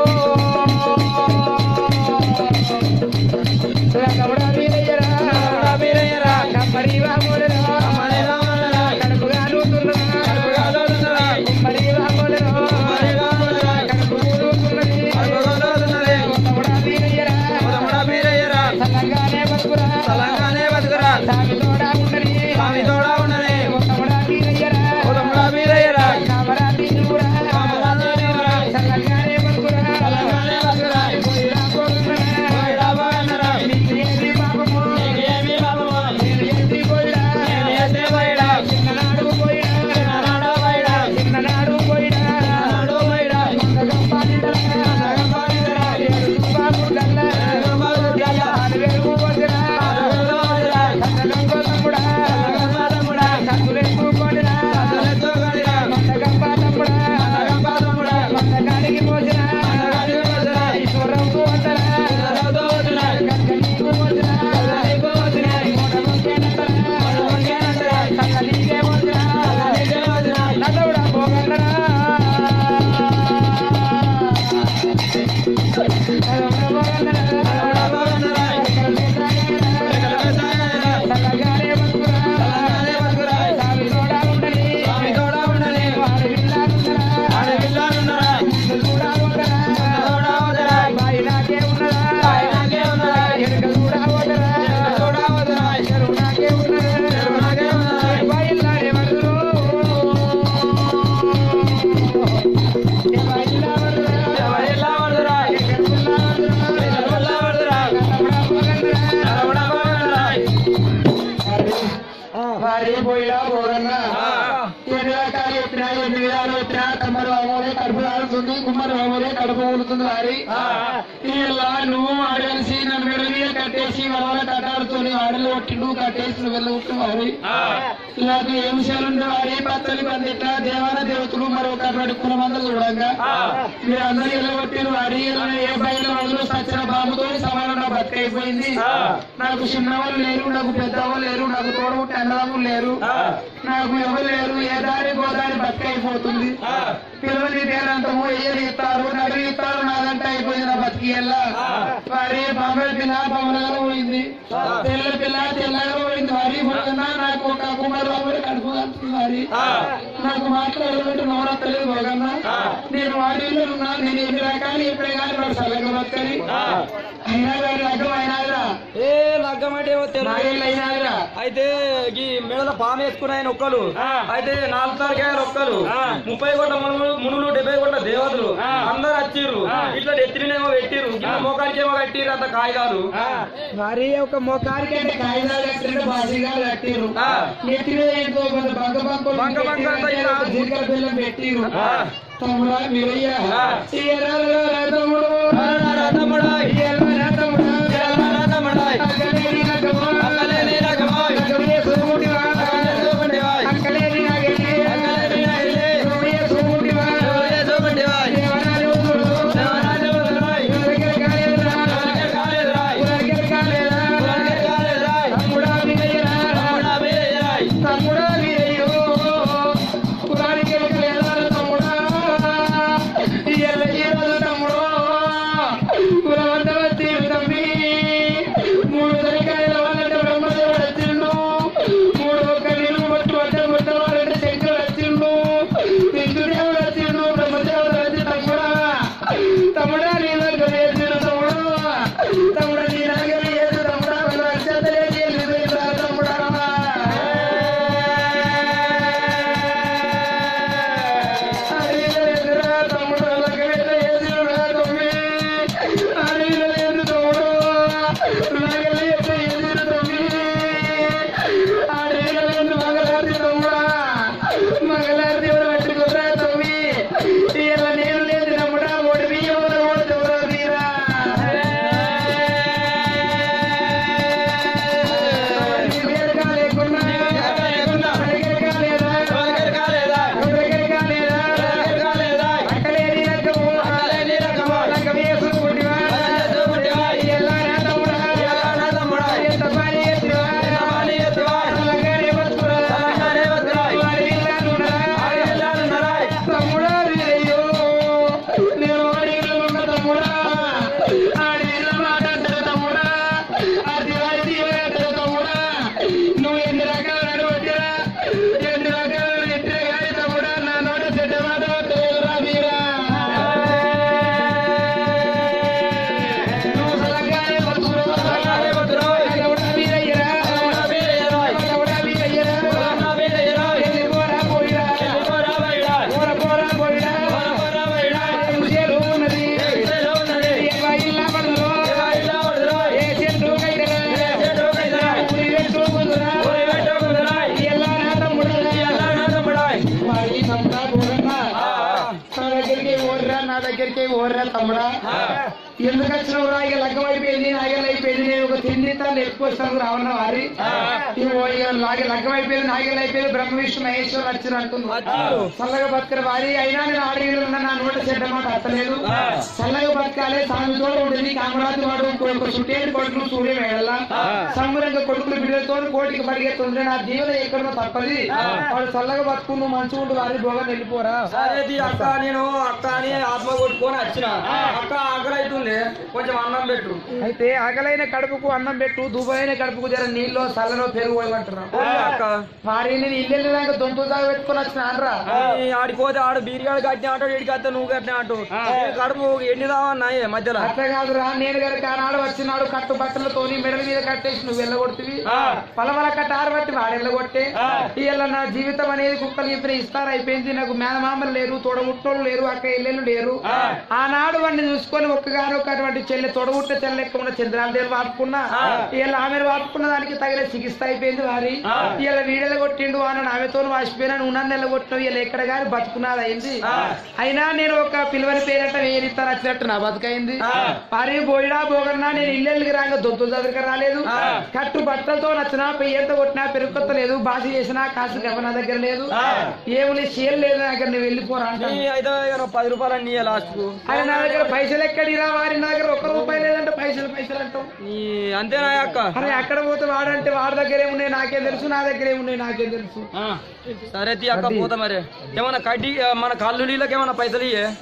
నా తమ్ముడా వీరయ్యరా. తమ్ముడా వీరయ్యరా. కమ్మరి వామోలరా. అమ్మని రామన్నరా కడుపుగా నూతున్నరా. కడుపుగాలోనున్నరా. కుమ్మరి వామోలరా. అమ్మని రామన్నరా. కడుపు నూతున్నది. కడుపుగాలోనున్నది. తమ్ముడా వీరయ్యరా. తమ్ముడా వీరయ్యరా సలంగానే బతుకురా. తలంగానే బతుకురా సామి తోడా ఉండని. స్వామి తోడా ఉండని తమ్ముడా వీరయ్యరా. ఓ తమ్ముడా వీరయ్యరా కామరా తీరురా. కామరాజు నీవురా. సలంగానే బతుకురా. తలంగానే బతుకురా పోయిరా పోగున్నరా. పోయిరా బాగన్నరా. నీకు ఏంది పాపము? నీకేమీ పాపము? నేను ఏంది పోయిరా. నేను చేస్తే పోయిడా? చిన్ననాడు పోయిరా. చిన్ననాడు పోయిడా? చిన్ననాడు పోయిరా. చిన్ననాడు పోయిడా? కొండగం పాలిటరా. కొండగం పాలిటరా. ఏడు రూపాయలుడల్లా. ఏడు రూపాయలుడల్లా. ఆరు వేలు వదిరా. ఆరు వేలు వదిరా. కన్నగం తమ్ముడా. కన్నగం తమ్ముడా. కత్తులెత్తుకోనిరా. కత్తులెత్తుకోనిరా. కొండగం తమ్ముడా. కొండగం తమ్ముడా. కొండగాడికి మోసిరా. కొండగాడికి మోసిరా. ఈశ్వరంకు వదరా. ఈశ్వరంకు వదరా. గంగనీకు వదరా. గంగనీకు వదరా. మోడమొక్కేనంటరా. మోడమొక్కేనంటరా. సంగనీకే వదరా. సంగనీకే వదరా. నల్లవుడా పోగన్నరా. నల్లవుడా నల్లవుడా పోగన్నరా. ఎక్కడ పెద్దగాయరా. చల్లగానే బతుకురా. తలంగానే బతుకురా. స్వామి తోడా ఉండని. స్వామి తోడా ఉండని. వాడి విల్లానున్నరా. ఆడ పిల్లాడున్నారా నిన్ను కూడా ఉండరా. తోడా వదరా. బాయి నాకే ఉన్నరా. బాయి నాకే ఉన్నరా. ఎనక కూడా ఉండరా. ఎనక కూడా వదరా. చెరువు నాకే ఉన్నరా. చెరువు నాకే ఉన్నరా. బాయిల్లానే వదరు. ఏ బాయిల్లా వదరా. ఎవరిలా వదరా. ఎక్కడున్నా వదరా. ఎవరిలా వదరా. కలవడా పోగన్నరా. ఎవడా పోగన్నరా. వారి పోయినా పోగన్నా ఆ. ఎన్ని రకాలు వచ్చినా ఎన్ని విధాలు వచ్చినా కమ్మరి వామోలే కడుపు కాలుతుంది కుమ్మరి వామోలే కడుపు ఊలుతుంది వారి ఆ. ఇలా నువ్వు ఆడేసి నన్ను మెడమీద కట్టేసి వలవల కట్టాడుతూని ఆడలు కొట్టిండు కట్టేసి నువ్వు వెళ్ళగొట్టు వారి ఆ. ఇలాంటి ఏ విషయాలుంటే వారి భక్తులు పందిట్ల దేవాల దేవతలు మరొక కుల మంది చూడంగా ఆ. మీరు అందరూ వెళ్ళగొట్టిన వారి ఇలా ఏ బయట వాళ్ళు సచ్చిన బాబుతో సమానం నా బతికైపోయింది ఆ. నాకు చిన్నవాళ్ళు లేరు నాకు పెద్దవాళ్ళు లేరు నాకు తోడబుట్టి అన్నదమ్ములు లేరు ఆ. నాకు ఎవరు లేరు ఏ దారి గోదారి బతికైపోతుంది ఆ. పిల్లలు పేరంతము ఏది ఇస్తారు నడు ఇస్తారు నాదంటే అయిపోయింది నా బతికి ఎల్లా వారి బొమ్మల పిల్ల బొమ్మలుగా పోయింది తెల్ల పిల్ల తెల్లగా పోయింది వారి పోతున్నా నాకు ఒక కుమారు రాబోయే కడుపుతున్నారు నాకు మాట్లాడమంటే నవరాత్రలేదు పోగన్నా నేను వాడిలో ఉన్నా నేను ఎన్ని రకాలు ఎప్పుడే కానీ వాడు సలహా బతకని అయినా కానీ రకం అయినాదిరా ఏ లగ్గం అంటే ఏమో తెలియదు. నాగేళ్ళు అయినాదిరా అయితే ఈ మెడల పాము వేసుకున్న ఆయన ఒక్కలు అయితే నాలుగు తారీఖు ఒక్కలు ముప్పై కోట్ల మునులు మునులు డెబ్బై కోట్ల దేవతలు అందరు వచ్చిర్రు ఇట్లా ఎత్తినేమో పెట్టిర్రు కింద మోకానికి ఏమో కట్టిర్రు అంత కాయగాలు మరి ఒక మొఖానికి అంటే కాగితాలు కట్టిన బాజీగాలు కట్టిరు ఆ. నెత్తి మీద ఇంకో కొంత బంక బంక బంక బంక అంతా ఇలా. జీలకర్ర బెల్లం పెట్టిరు ఆ. తమ్ముడా మీరయ్యా ఆ. ఈ ఎర్రలో రా తమ్ముడు రా తమ్ముడా. ఈ ఎర్రలో రా తమ్ముడా. రా తమ్ముడా. అక్కలేని రకమా. అక్కలేని రకమా. అక్కలే సోముడివా. అక్కలేని సోముడివా. అక్కలేని నాగెళ్ళి. అక్కలేని నాగెళ్ళి. సోముడే సోముడివా. ఎవరే చూపండివా. దేవరాజు ఊరు. దేవరాజు ఊరురాయ్. ఎవరి దగ్గర కాలేదురా. ఎవరి కాలేదురాయ్. ఎవరి దగ్గర కాలేదా. ఎవరి కాలేదురాయ్. తమ్ముడా మీరయ్యరా. తమ్ముడా మీరేయరాయ్. తమ్ముడా మీరయ్యో కులానికి వెళ్ళాలి తమ్ముడా ఇయ్యాల ఈరోజు తమ్ముడు కులవంత వచ్చి తమ్మి మూడు తరకాయల వాళ్ళంటే బ్రహ్మదేవుడు వచ్చిండు మూడు ఒక్క నీళ్ళు పట్టు వడ్డ కొట్ట వాళ్ళంటే శంకర్ వచ్చిండు విష్ణుదేవుడు వచ్చిండు బ్రహ్మదేవుడు వచ్చి తమ్ముడా తమ్ముడా నీ దగ్గర వేసిండు తమ్ముడు తమ్ముడా నీ దగ్గర వేసి తమ్ముడా వాళ్ళు అక్షతలే తమ్ముడా ఎవరి కాలేదా. ఎవరి కాలేదా. అక్కలేని రకమా. అక్కలేని చూపండివా. ఎలా నా తమ్ముడా. ఎంత పని ఎత్తువా. అలాగనే బతుకురా. ఆడిల్లాలున్నారాయ్. తమ్ముడా వీరయ్యో నేను అడిగిన ఉన్న తమ్ముడా అడిగిన మాట అంటారు తమ్ముడా అది వాడి అంటారు తమ్ముడా నువ్వు ఎన్ని రకాలు అడగొట్టిరా ఎన్ని రకాలు ఎట్టిరా కానీ తమ్ముడా నా నోట చెడ్డ మాట తెలియదురా మీరా నువ్వు సలగానే బతుకురా. సలగానే బతుకురా. తమ్ముడా వీరయ్యరా. తమ్ముడా వీరయ్యరాయ్. తమ్ముడా వీరయ్యరా. తమ్ముడా వీరయ్యరాయ్. ఎల్లిపోరా పోయిరా. ఎల్లిపోరా బయట. పోరా పోరా పోయిరా. పోరా బయట. ముసేలు ఉన్నది ఎక్కడ ఉన్నది? ఏవా ఇల్లా పడదురో. ఎలా ఇలా పడుతురాయ్? ఏ చెట్టు కైదరా. ఏ చెట్టు కైదరా. ఊరి పెట్టు కుదురా. ఊరి పెట్టు కుదురాయ్. ఎల్లా నా తమ్ముడా. ఎలా నా తమ్ముడాయ్? వాడి తమ్ముడా పోరన్నా. ఆ, నా దగ్గరికి ఓర్రా నా దగ్గరికి ఓర్రా తమ్ముడా ఎందుకు వచ్చినవురా ఇక లగ్గం అయిపోయింది నాగలు అయిపోయింది నేను ఒక తిండి తాను ఎక్కువస్తాను రావన్న వారి ఇగో ఇక నాగ లగ్గం అయిపోయింది నాగలు అయిపోయింది బ్రహ్మ విష్ణు మహేశ్వరు వచ్చిన అంటున్నాను చల్లగా బతకరు వారి అయినా నేను ఆడగిరి ఉన్న నా నోట చెడ్డ మాట అత్తలేదు చల్లగా బతకాలి సాగుతో ఉంటుంది కామరాజు వాడు ఒక చుట్టేటి కొడుకులు సూర్య వేళ సంబరంగా కొడుకులు బిడ్డలతో కోటికి పరిగెత్తుంటే నా జీవన ఎక్కడో తప్పది వాడు చల్లగా బతుకు నువ్వు మంచిగా ఉండు వారి భోగం వెళ్ళిపోరా సరే తీ అక్క నేను అక్క అని ఆత్మ కొట్టుకొని వచ్చిన అక్క ఆకలి అవుతుంది కొంచెం అన్నం పెట్టు అయితే ఆకలైన కడుపుకు అన్నం పెట్టు దుబాయైన కడుపుకు జర నీళ్ళు చల్లలో పెరుగు పోయమంటున్నావు ఓకే అక్క మరి నేను ఇల్లు దాకా దొంతులు దాకా పెట్టుకొని వచ్చిన అనరా ఈ ఆడిపోతే ఆడు బీరిగాడు కట్టిన ఆటో ఏడికి వస్తే నువ్వు కట్టిన ఆటో ఈ కడుపు ఎన్ని దావన్నాయి మధ్యలో అట్లా కాదురా నేను గనక ఆనాడు వచ్చినాడు కట్టు బట్టలతోని మెడల మీద కట్టేసి నువ్వు వెళ్ళగొడుతుంది పలవల కట్ట ఆరబట్టి వాడు వెళ్ళగొట్టే ఇవాళ నా జీవితం అనేది కుక్కలు చెప్పిన ఇస్తారు అయిపోయింది నాకు మేనమామలు లేరు తోడముట్టోళ్ళు లేరు అక్క ఇల్లెలు లేరు ఆనాడు వాడిని చూసుకొని ఒక్కగానొక్క అటువంటి చెల్లె తొడగుట్ట చెల్లె ఎక్కువ ఉన్న చంద్రాల దేవి వాడుకున్నా ఇవాళ ఆమెను వాడుకున్న దానికి తగిన చికిత్స అయిపోయింది వారి ఇవాళ వీడెల కొట్టిండు అని ఆమెతో వాసిపోయినా నువ్వు నన్ను వెళ్ళగొట్టినావు ఇలా ఎక్కడ గాని బతుకున్నది అయింది అయినా నేను ఒక పిలువని పేరట వేరిస్తాను వచ్చినట్టు నా బతుకైంది వారి బోయిడా బోగన్నా నేను ఇల్లెళ్ళకి రాగా దొద్దు దగ్గర రాలేదు కట్టు బట్టలతో నచ్చినా పెయ్యంత కొట్టినా పెరుగుకొత్త లేదు బాస చేసినా కాసు గవ నా దగ్గర లేదు ఏమి లేదు షేర్ లేదు నా దగ్గర నువ్వు వెళ్ళిపోరా అంటాను. ఈ అయితే ఇక నువ్వు పది రూపాయలు అన్ని లాస్ట్ కు ఆయన నా దగ్గర పైసలు ఎక్కడిరా వారి నా దగ్గర ఒక్క రూపాయి లేదంటే పైసలు పైసలు అంటాం ఈ అంతేనా అక్క అరే అక్కడ పోతే వాడంటే వాడి దగ్గర ఏమున్నాయి నాకేం తెలుసు నా దగ్గర ఏమున్నాయి నాకేం తెలుసు సరే తీ అక్క పోతా మరి ఏమన్నా కడ్డీ మన కళ్ళు నీళ్ళకి ఏమన్నా పైసలు ఇయ్యే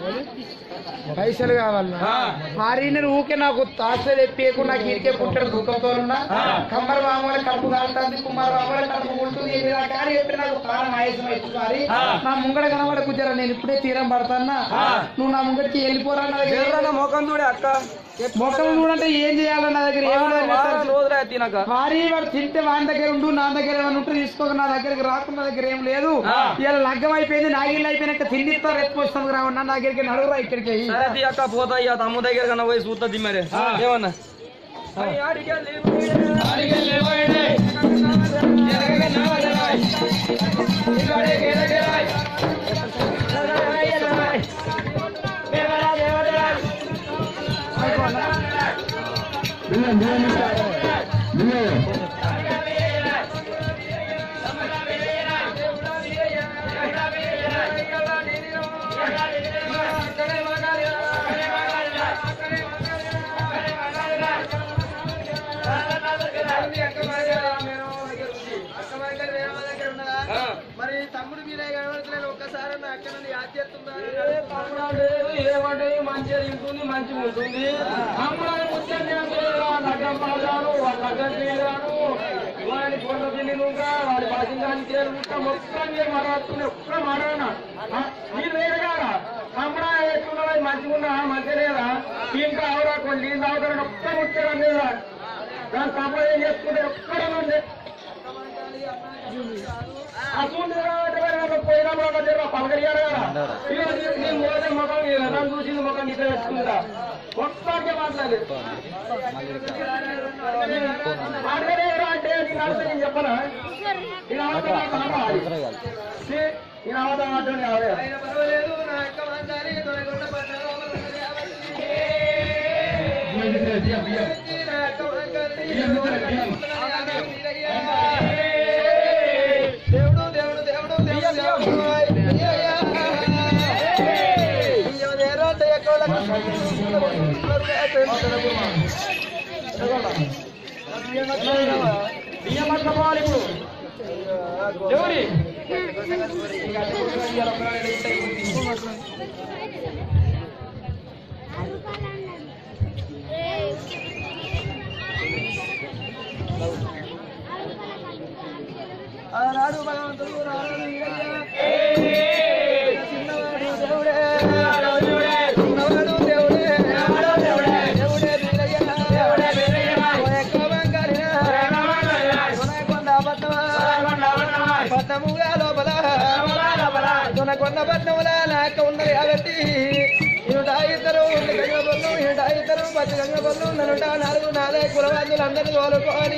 పైసలు కావాలన్నా మారిన ఊకే నాకు తాస తెప్పేకు నాకు ఇరికే పుట్టాడు దుఃఖంతో ఉన్నా కమ్మర మామూలు కడుపు కాలుతుంది కుమ్మర మామూలు కడుపు ఉంటుంది ఏమి రా కానీ చెప్పి నాకు ప్రాణం ఆయాసం అవుతుంది మరి నా ముంగడ కనబడ కుజరా నేను ఇప్పుడే తీరం పడతానా నువ్వు నా ముంగడికి వెళ్ళిపోరా నా దగ్గర ఎవరన్నా మోకం చూడే అక్క మొక్కలు చూడంటే ఏం చేయాలో నా దగ్గర ఏమి లేదు. వారం రోజులే తినక భారీ వాడు తింటే వాని దగ్గర ఉండు నా దగ్గర ఏమైనా ఉంటే తీసుకోక నా దగ్గరికి రాకుండా నా దగ్గర ఏం లేదు ఇలా లగ్గం అయిపోయింది నాగిళ్ళు అయిపోయినాక తిండిస్తారు ఎత్తుకొస్తాం రావన్నా నా దగ్గరికి నడుగురా ఇక్కడికి సరే తీ అక్క పోతా ఇక తమ్ము దగ్గర కన్నా పోయి చూస్తుంది మరి ఏమన్నా అయ్య, ఆడికెళ్ళి మరి తమ్ముడు మీరే కనబడతలేదు ఒక్కసారి నా అక్కడ నుండి యాద్ చేస్తున్నారు ఏమంటే మంచిగా తింటుంది మంచిగా ఉంటుంది అమ్మాయి ముచ్చట చేస్తున్నారు, లగ్గం పాడారు వాళ్ళ లగ్గం చేయరాను వాడి కొండ తిని నువ్వుగా వాడి బాసింగాన్ని చేరుకుంటా మొత్తం మీరు మాట్లాడుతున్నా ఒక్క మాట్లాడనా మీరు వేరే కాదా అమ్మాయి ఎట్లున్నా మంచిగా ఉన్నా మంచిగా లేదా ఇంకా అవరా కొన్ని నీళ్ళు తాగుతారని ఒక్క ముచ్చడం లేదా దాని తప్ప ఏం చేసుకుంటే ఒక్కడ ఉంది అసలు పోయినప్పుడు ఒక జర పలకరియాడు కదా ఇక నీ- నీ మోసం ముఖం ఈ రథం చూసింది ముఖం ఇట్లా వేసుకుంటా ఒక్కటే మాట్లాడలేదు అడగలేరు అంటే నేను అడిగితే నేను చెప్పనా నేను అవతల మాట్లాడాలి నేను అవతల మాట్లాడి అవే పర్వాలేదు నా అక్క మాట్లాడి తొలగొండ పడ్డాను నా అక్క మాట్లాడి దేవుడు దేవుడు దేవుడు దేవుడు దేవుడు వీరయ్య. ఇంకెవరేరో దయకోలకు బియ్యం పట్టుకోవాలి ఇప్పుడు ఎవరి ఆనాడు భగవంతుడు రాడు వీరయ్య. చిన్నవాడు దేవుడే చిన్నవాడు దేవుడే దేవుడే వీరయ్య. ఓ ఎక్క బంగారినా. కొనకొండ పట్నమా. పట్నముగా లోపల కొనకొండ పట్నముల నాక ఉన్నది కాబట్టి ఇనుట ఇద్దరు ఉండి గంగ బొల్లు ఇనుట ఇద్దరు పచ్చి గంగ బొల్లు ననుట నాలుగు నాలే కులవాదులందరినీ తోలుకొని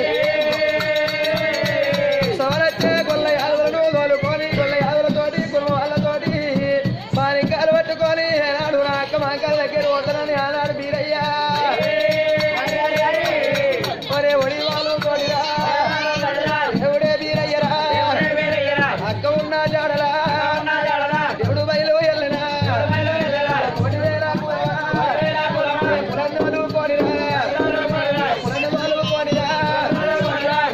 సవరచ్చే గొల్ల యాదులను తోలుకొని గొల్ల యాదులతోటి కులం వాళ్ళతోటి మానికాలు పట్టుకొని ఏనాడు నా అక్క మాకాల దగ్గర పోతానని ఆనాడు బీరయ్యా ఒరే ఒడి వాళ్ళు తోడిరా ఎవడే బీరయ్యరా అక్క ఉన్న జాడలా దేవుడు బయలు ఎల్లనా కోటి వేల కులమా. కులందరూ కోడిరా కులందరూ కోడిరా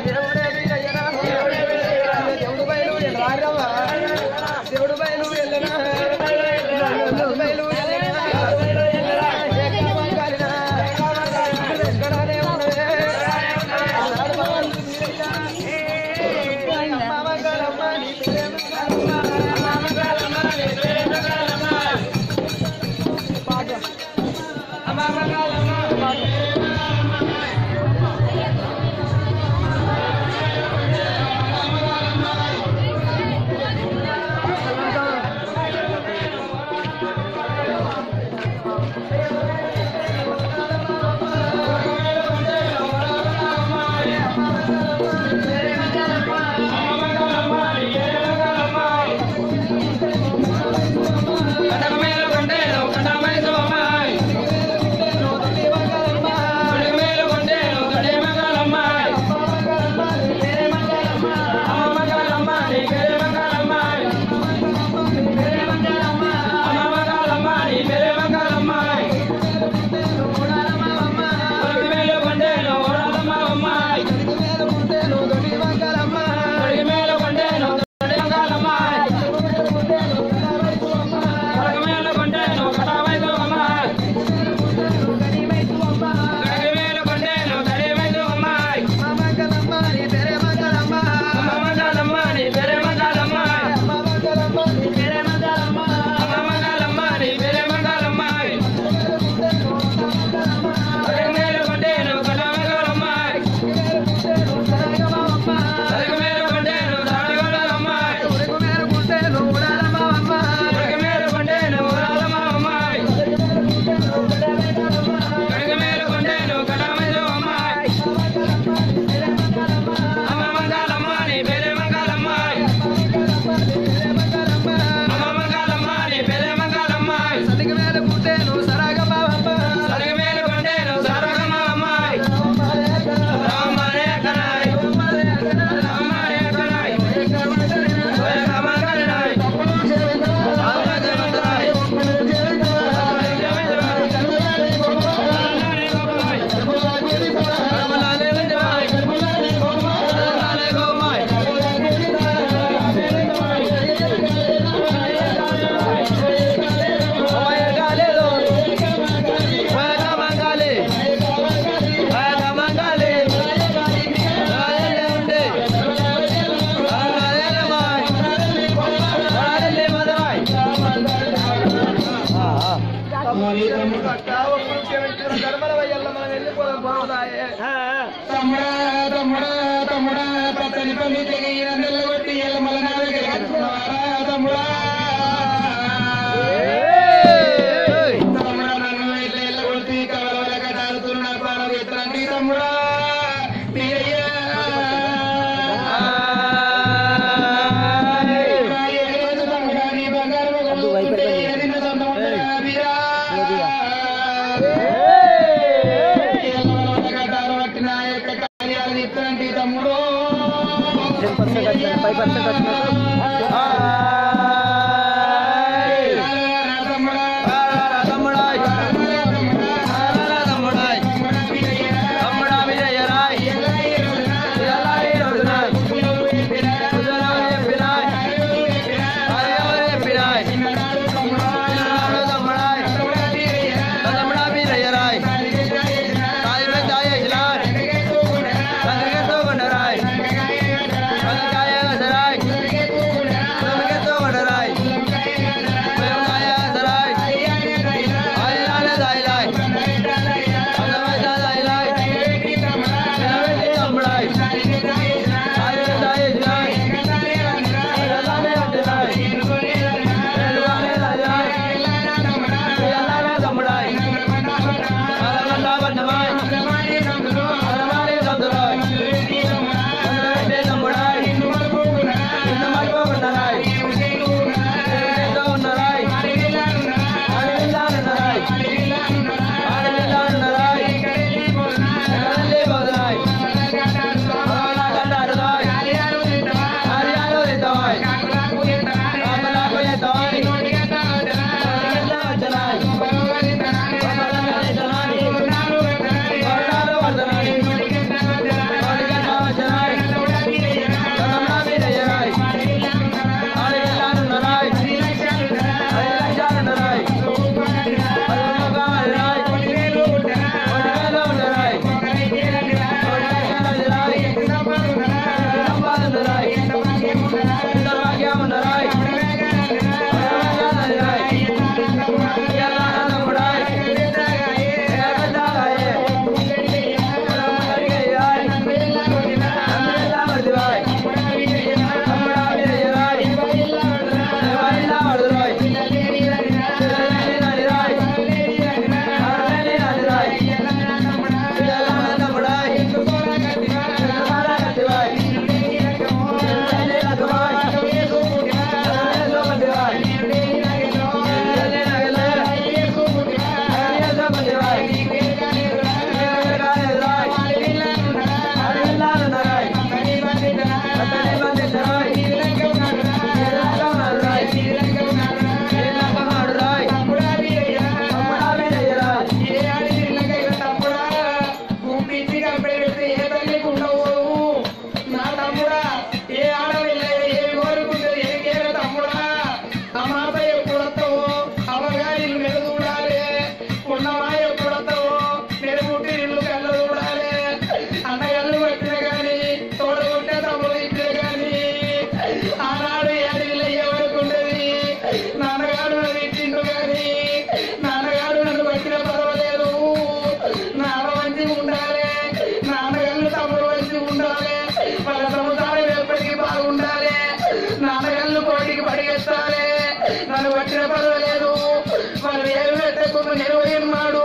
నన్ను వచ్చిన పర్వాలేదు వాళ్ళు ఏమి పెట్టకుండా నిర్వహిన్నాడు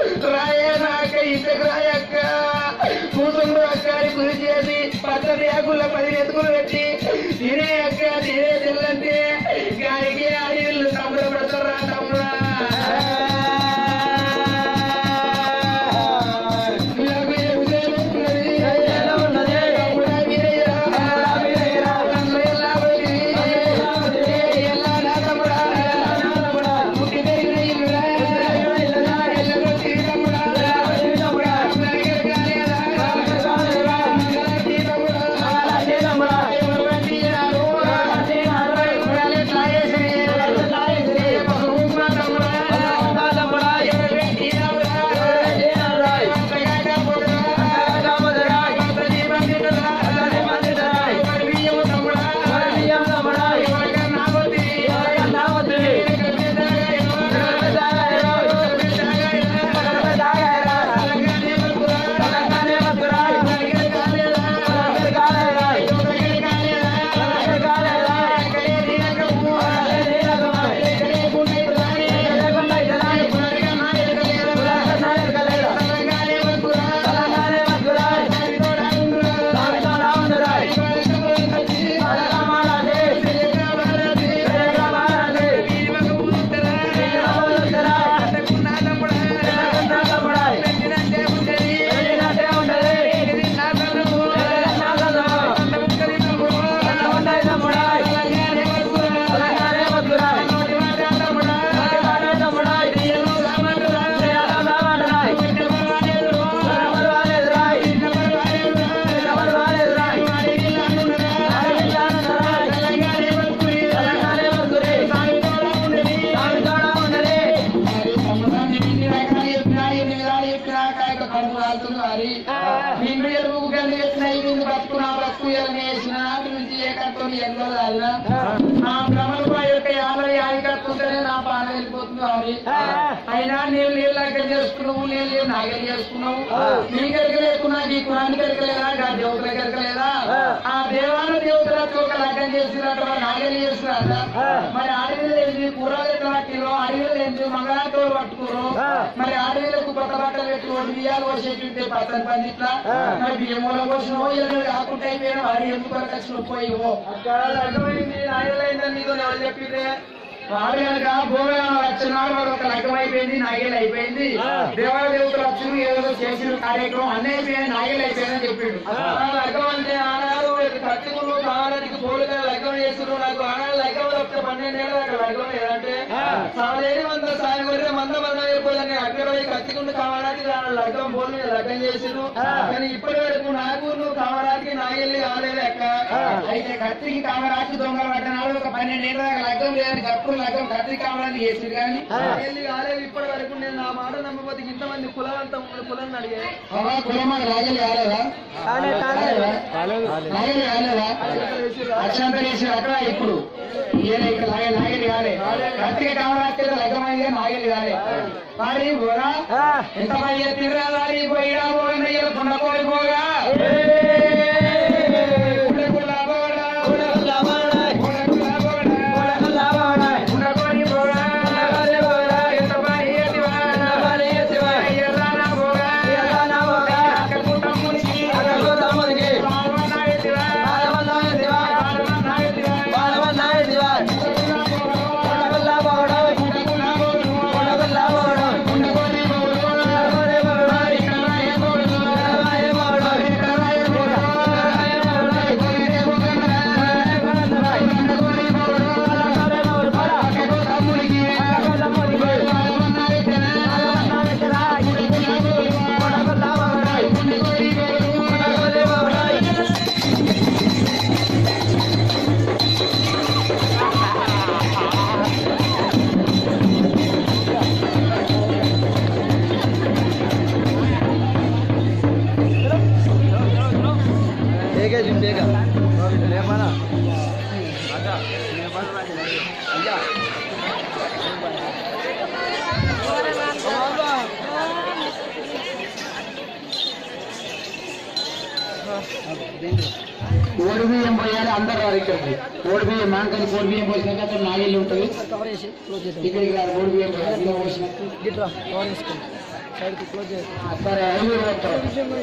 రాయే నాక ఇంటికి రాయక్క కూతురు అక్క అని గురి చేసి పచ్చడి ఆకుల పది ఎత్తుకులు పెట్టి తినే అక్క తినే తిల్లంటే గారికి అడవిళ్ళు సంబరపడతారా తమ్ముడా నాకు ఏమి తెలుస్తున్నది? తమ్ముడా వీరయ్య. తమ్ముడా వీరయ్య. నాగేళ్ళు నాగేళ్ళు చేసుకున్నావు నీ కరిక లేకున్నా నీ కులానికి కరిక లేదా ఆ దేవతల కరిక లేదా ఆ దేవాల దేవతలతో ఒక లగ్నం చేసినట్టు మరి నాగేళ్ళు చేసినారట మరి అడవిలో ఏంటి కూరలు ఎట్లా పట్టిరో అడవిలో ఏంటి మంగళాతో పట్టుకోరు మరి అడవిలకు కొత్త బట్టలు పెట్టుకోండి బియ్యాలు పోసేటుంటే పచ్చని పంది ఇట్లా మరి బియ్యం మూల పోసినవో ఇలా కాకుండా అయిపోయినా వాడి ఎందుకు వరకు పోయివో అక్కడ అర్థమైంది నాయలైందని నీతో ఎవరు చెప్పిందే వాడు కనుక భూమిలో వచ్చినాడు వాడు ఒక లగ్గం అయిపోయింది నాగేలు అయిపోయింది దేవాల దేవతలు వచ్చిన ఏదో చేసిన కార్యక్రమం అన్నీ అయిపోయాయి నాగేలు అయిపోయిందని చెప్పిండు లగ్గం అంటే ఆనాడు కత్తికులు కావాలనికి పోలుగా లగ్గం చేస్తున్నారు నాకు ఆనాడు లగ్గం వస్తే పన్నెండేళ్ళు అక్కడ లగ్గం లేదంటే సాలేని వంద సాయం కొడితే మంద మంద అయిపోయిందని అక్కడ పోయి కత్తికుండు కావడానికి లగ్గం పోలు మీద లగ్గం చేసిరు కానీ ఇప్పటి వరకు నాకు నువ్వు కావడానికి నాగెళ్ళి కాలేదు అక్క అయితే కత్తికి కామరాజు దొంగలు పట్టినాడు ఒక పన్నెండేళ్ళ దాకా లగ్గం లేదని కప్పుడు లగ్గం కత్తికి కామరాజు చేసింది కానీ నాగెళ్ళి కాలేదు ఇప్పటి వరకు నేను నా మాట నమ్మకపోతే ఇంతమంది కులవంతం కులం అడిగే అలా కులమాన రాజలు కాలేదా నాగలి కాలేదా అక్షంతలు వేసిన అక్కడ ఇప్పుడు ఈయన ఇక్కడ నాగలి నాగలి కాలే కత్తికి కామరాజు లగ్గమైంది నాగలి కాలే మరి పోరా ఎంత పని ఎత్తిరా దారి పోయిరా పోయిన కొండ కోడి పోగా గుడ్డ గుడ్డ పోడా, గుడ్డ గుడ్డ పోడా, గుడ్డ గుడ్డ పోడా, గుడ్డ కోడి పోగా, ఎంత పని ఎత్తివా, ఎర్రానా పోగా, అక్కకు తమ్మునికి, బాలవన్నా ఎత్తివా, బాలవన్నా ఎత్తివా, ಬೇಗ ಜಿಮ್ ಬೇಗ ಲೇಮನ ఓడి బియ్యం పోయాలి అందరు రారు ఇక్కడికి ఓడి బియ్యం మాంకని కోడి బియ్యం పోసినాక అక్కడ నాగిళ్ళు ఉంటుంది ఇక్కడికి రాదు ఓడి బియ్యం పోయాలి అందులో పోసినట్టు సరే ఐదుగురు వస్తారు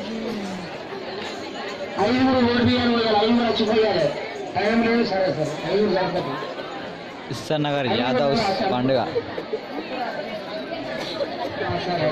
ఐదుగురు ఓడి బియ్యం పోయాలి ఐదుగురు వచ్చి పోయాలి టైం లేదు సరే సరే ఐదుగురు సరిపోతుంది ఇస్సర్ నగర్ యాదవ్ పండుగ సరే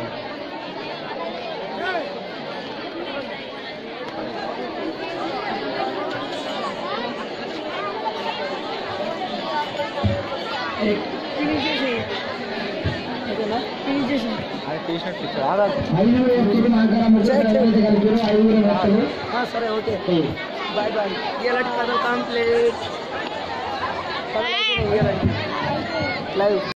అది టీ షర్ట్ ఇచ్చారు ఐదుగురు వ్యక్తులు మాంకర ముగ్గురు కలిపి ఐదుగురు వస్తారు సరే ఓకే బాయ్ బాయ్ ఇలాంటి కథ కంప్లీట్ లైవ్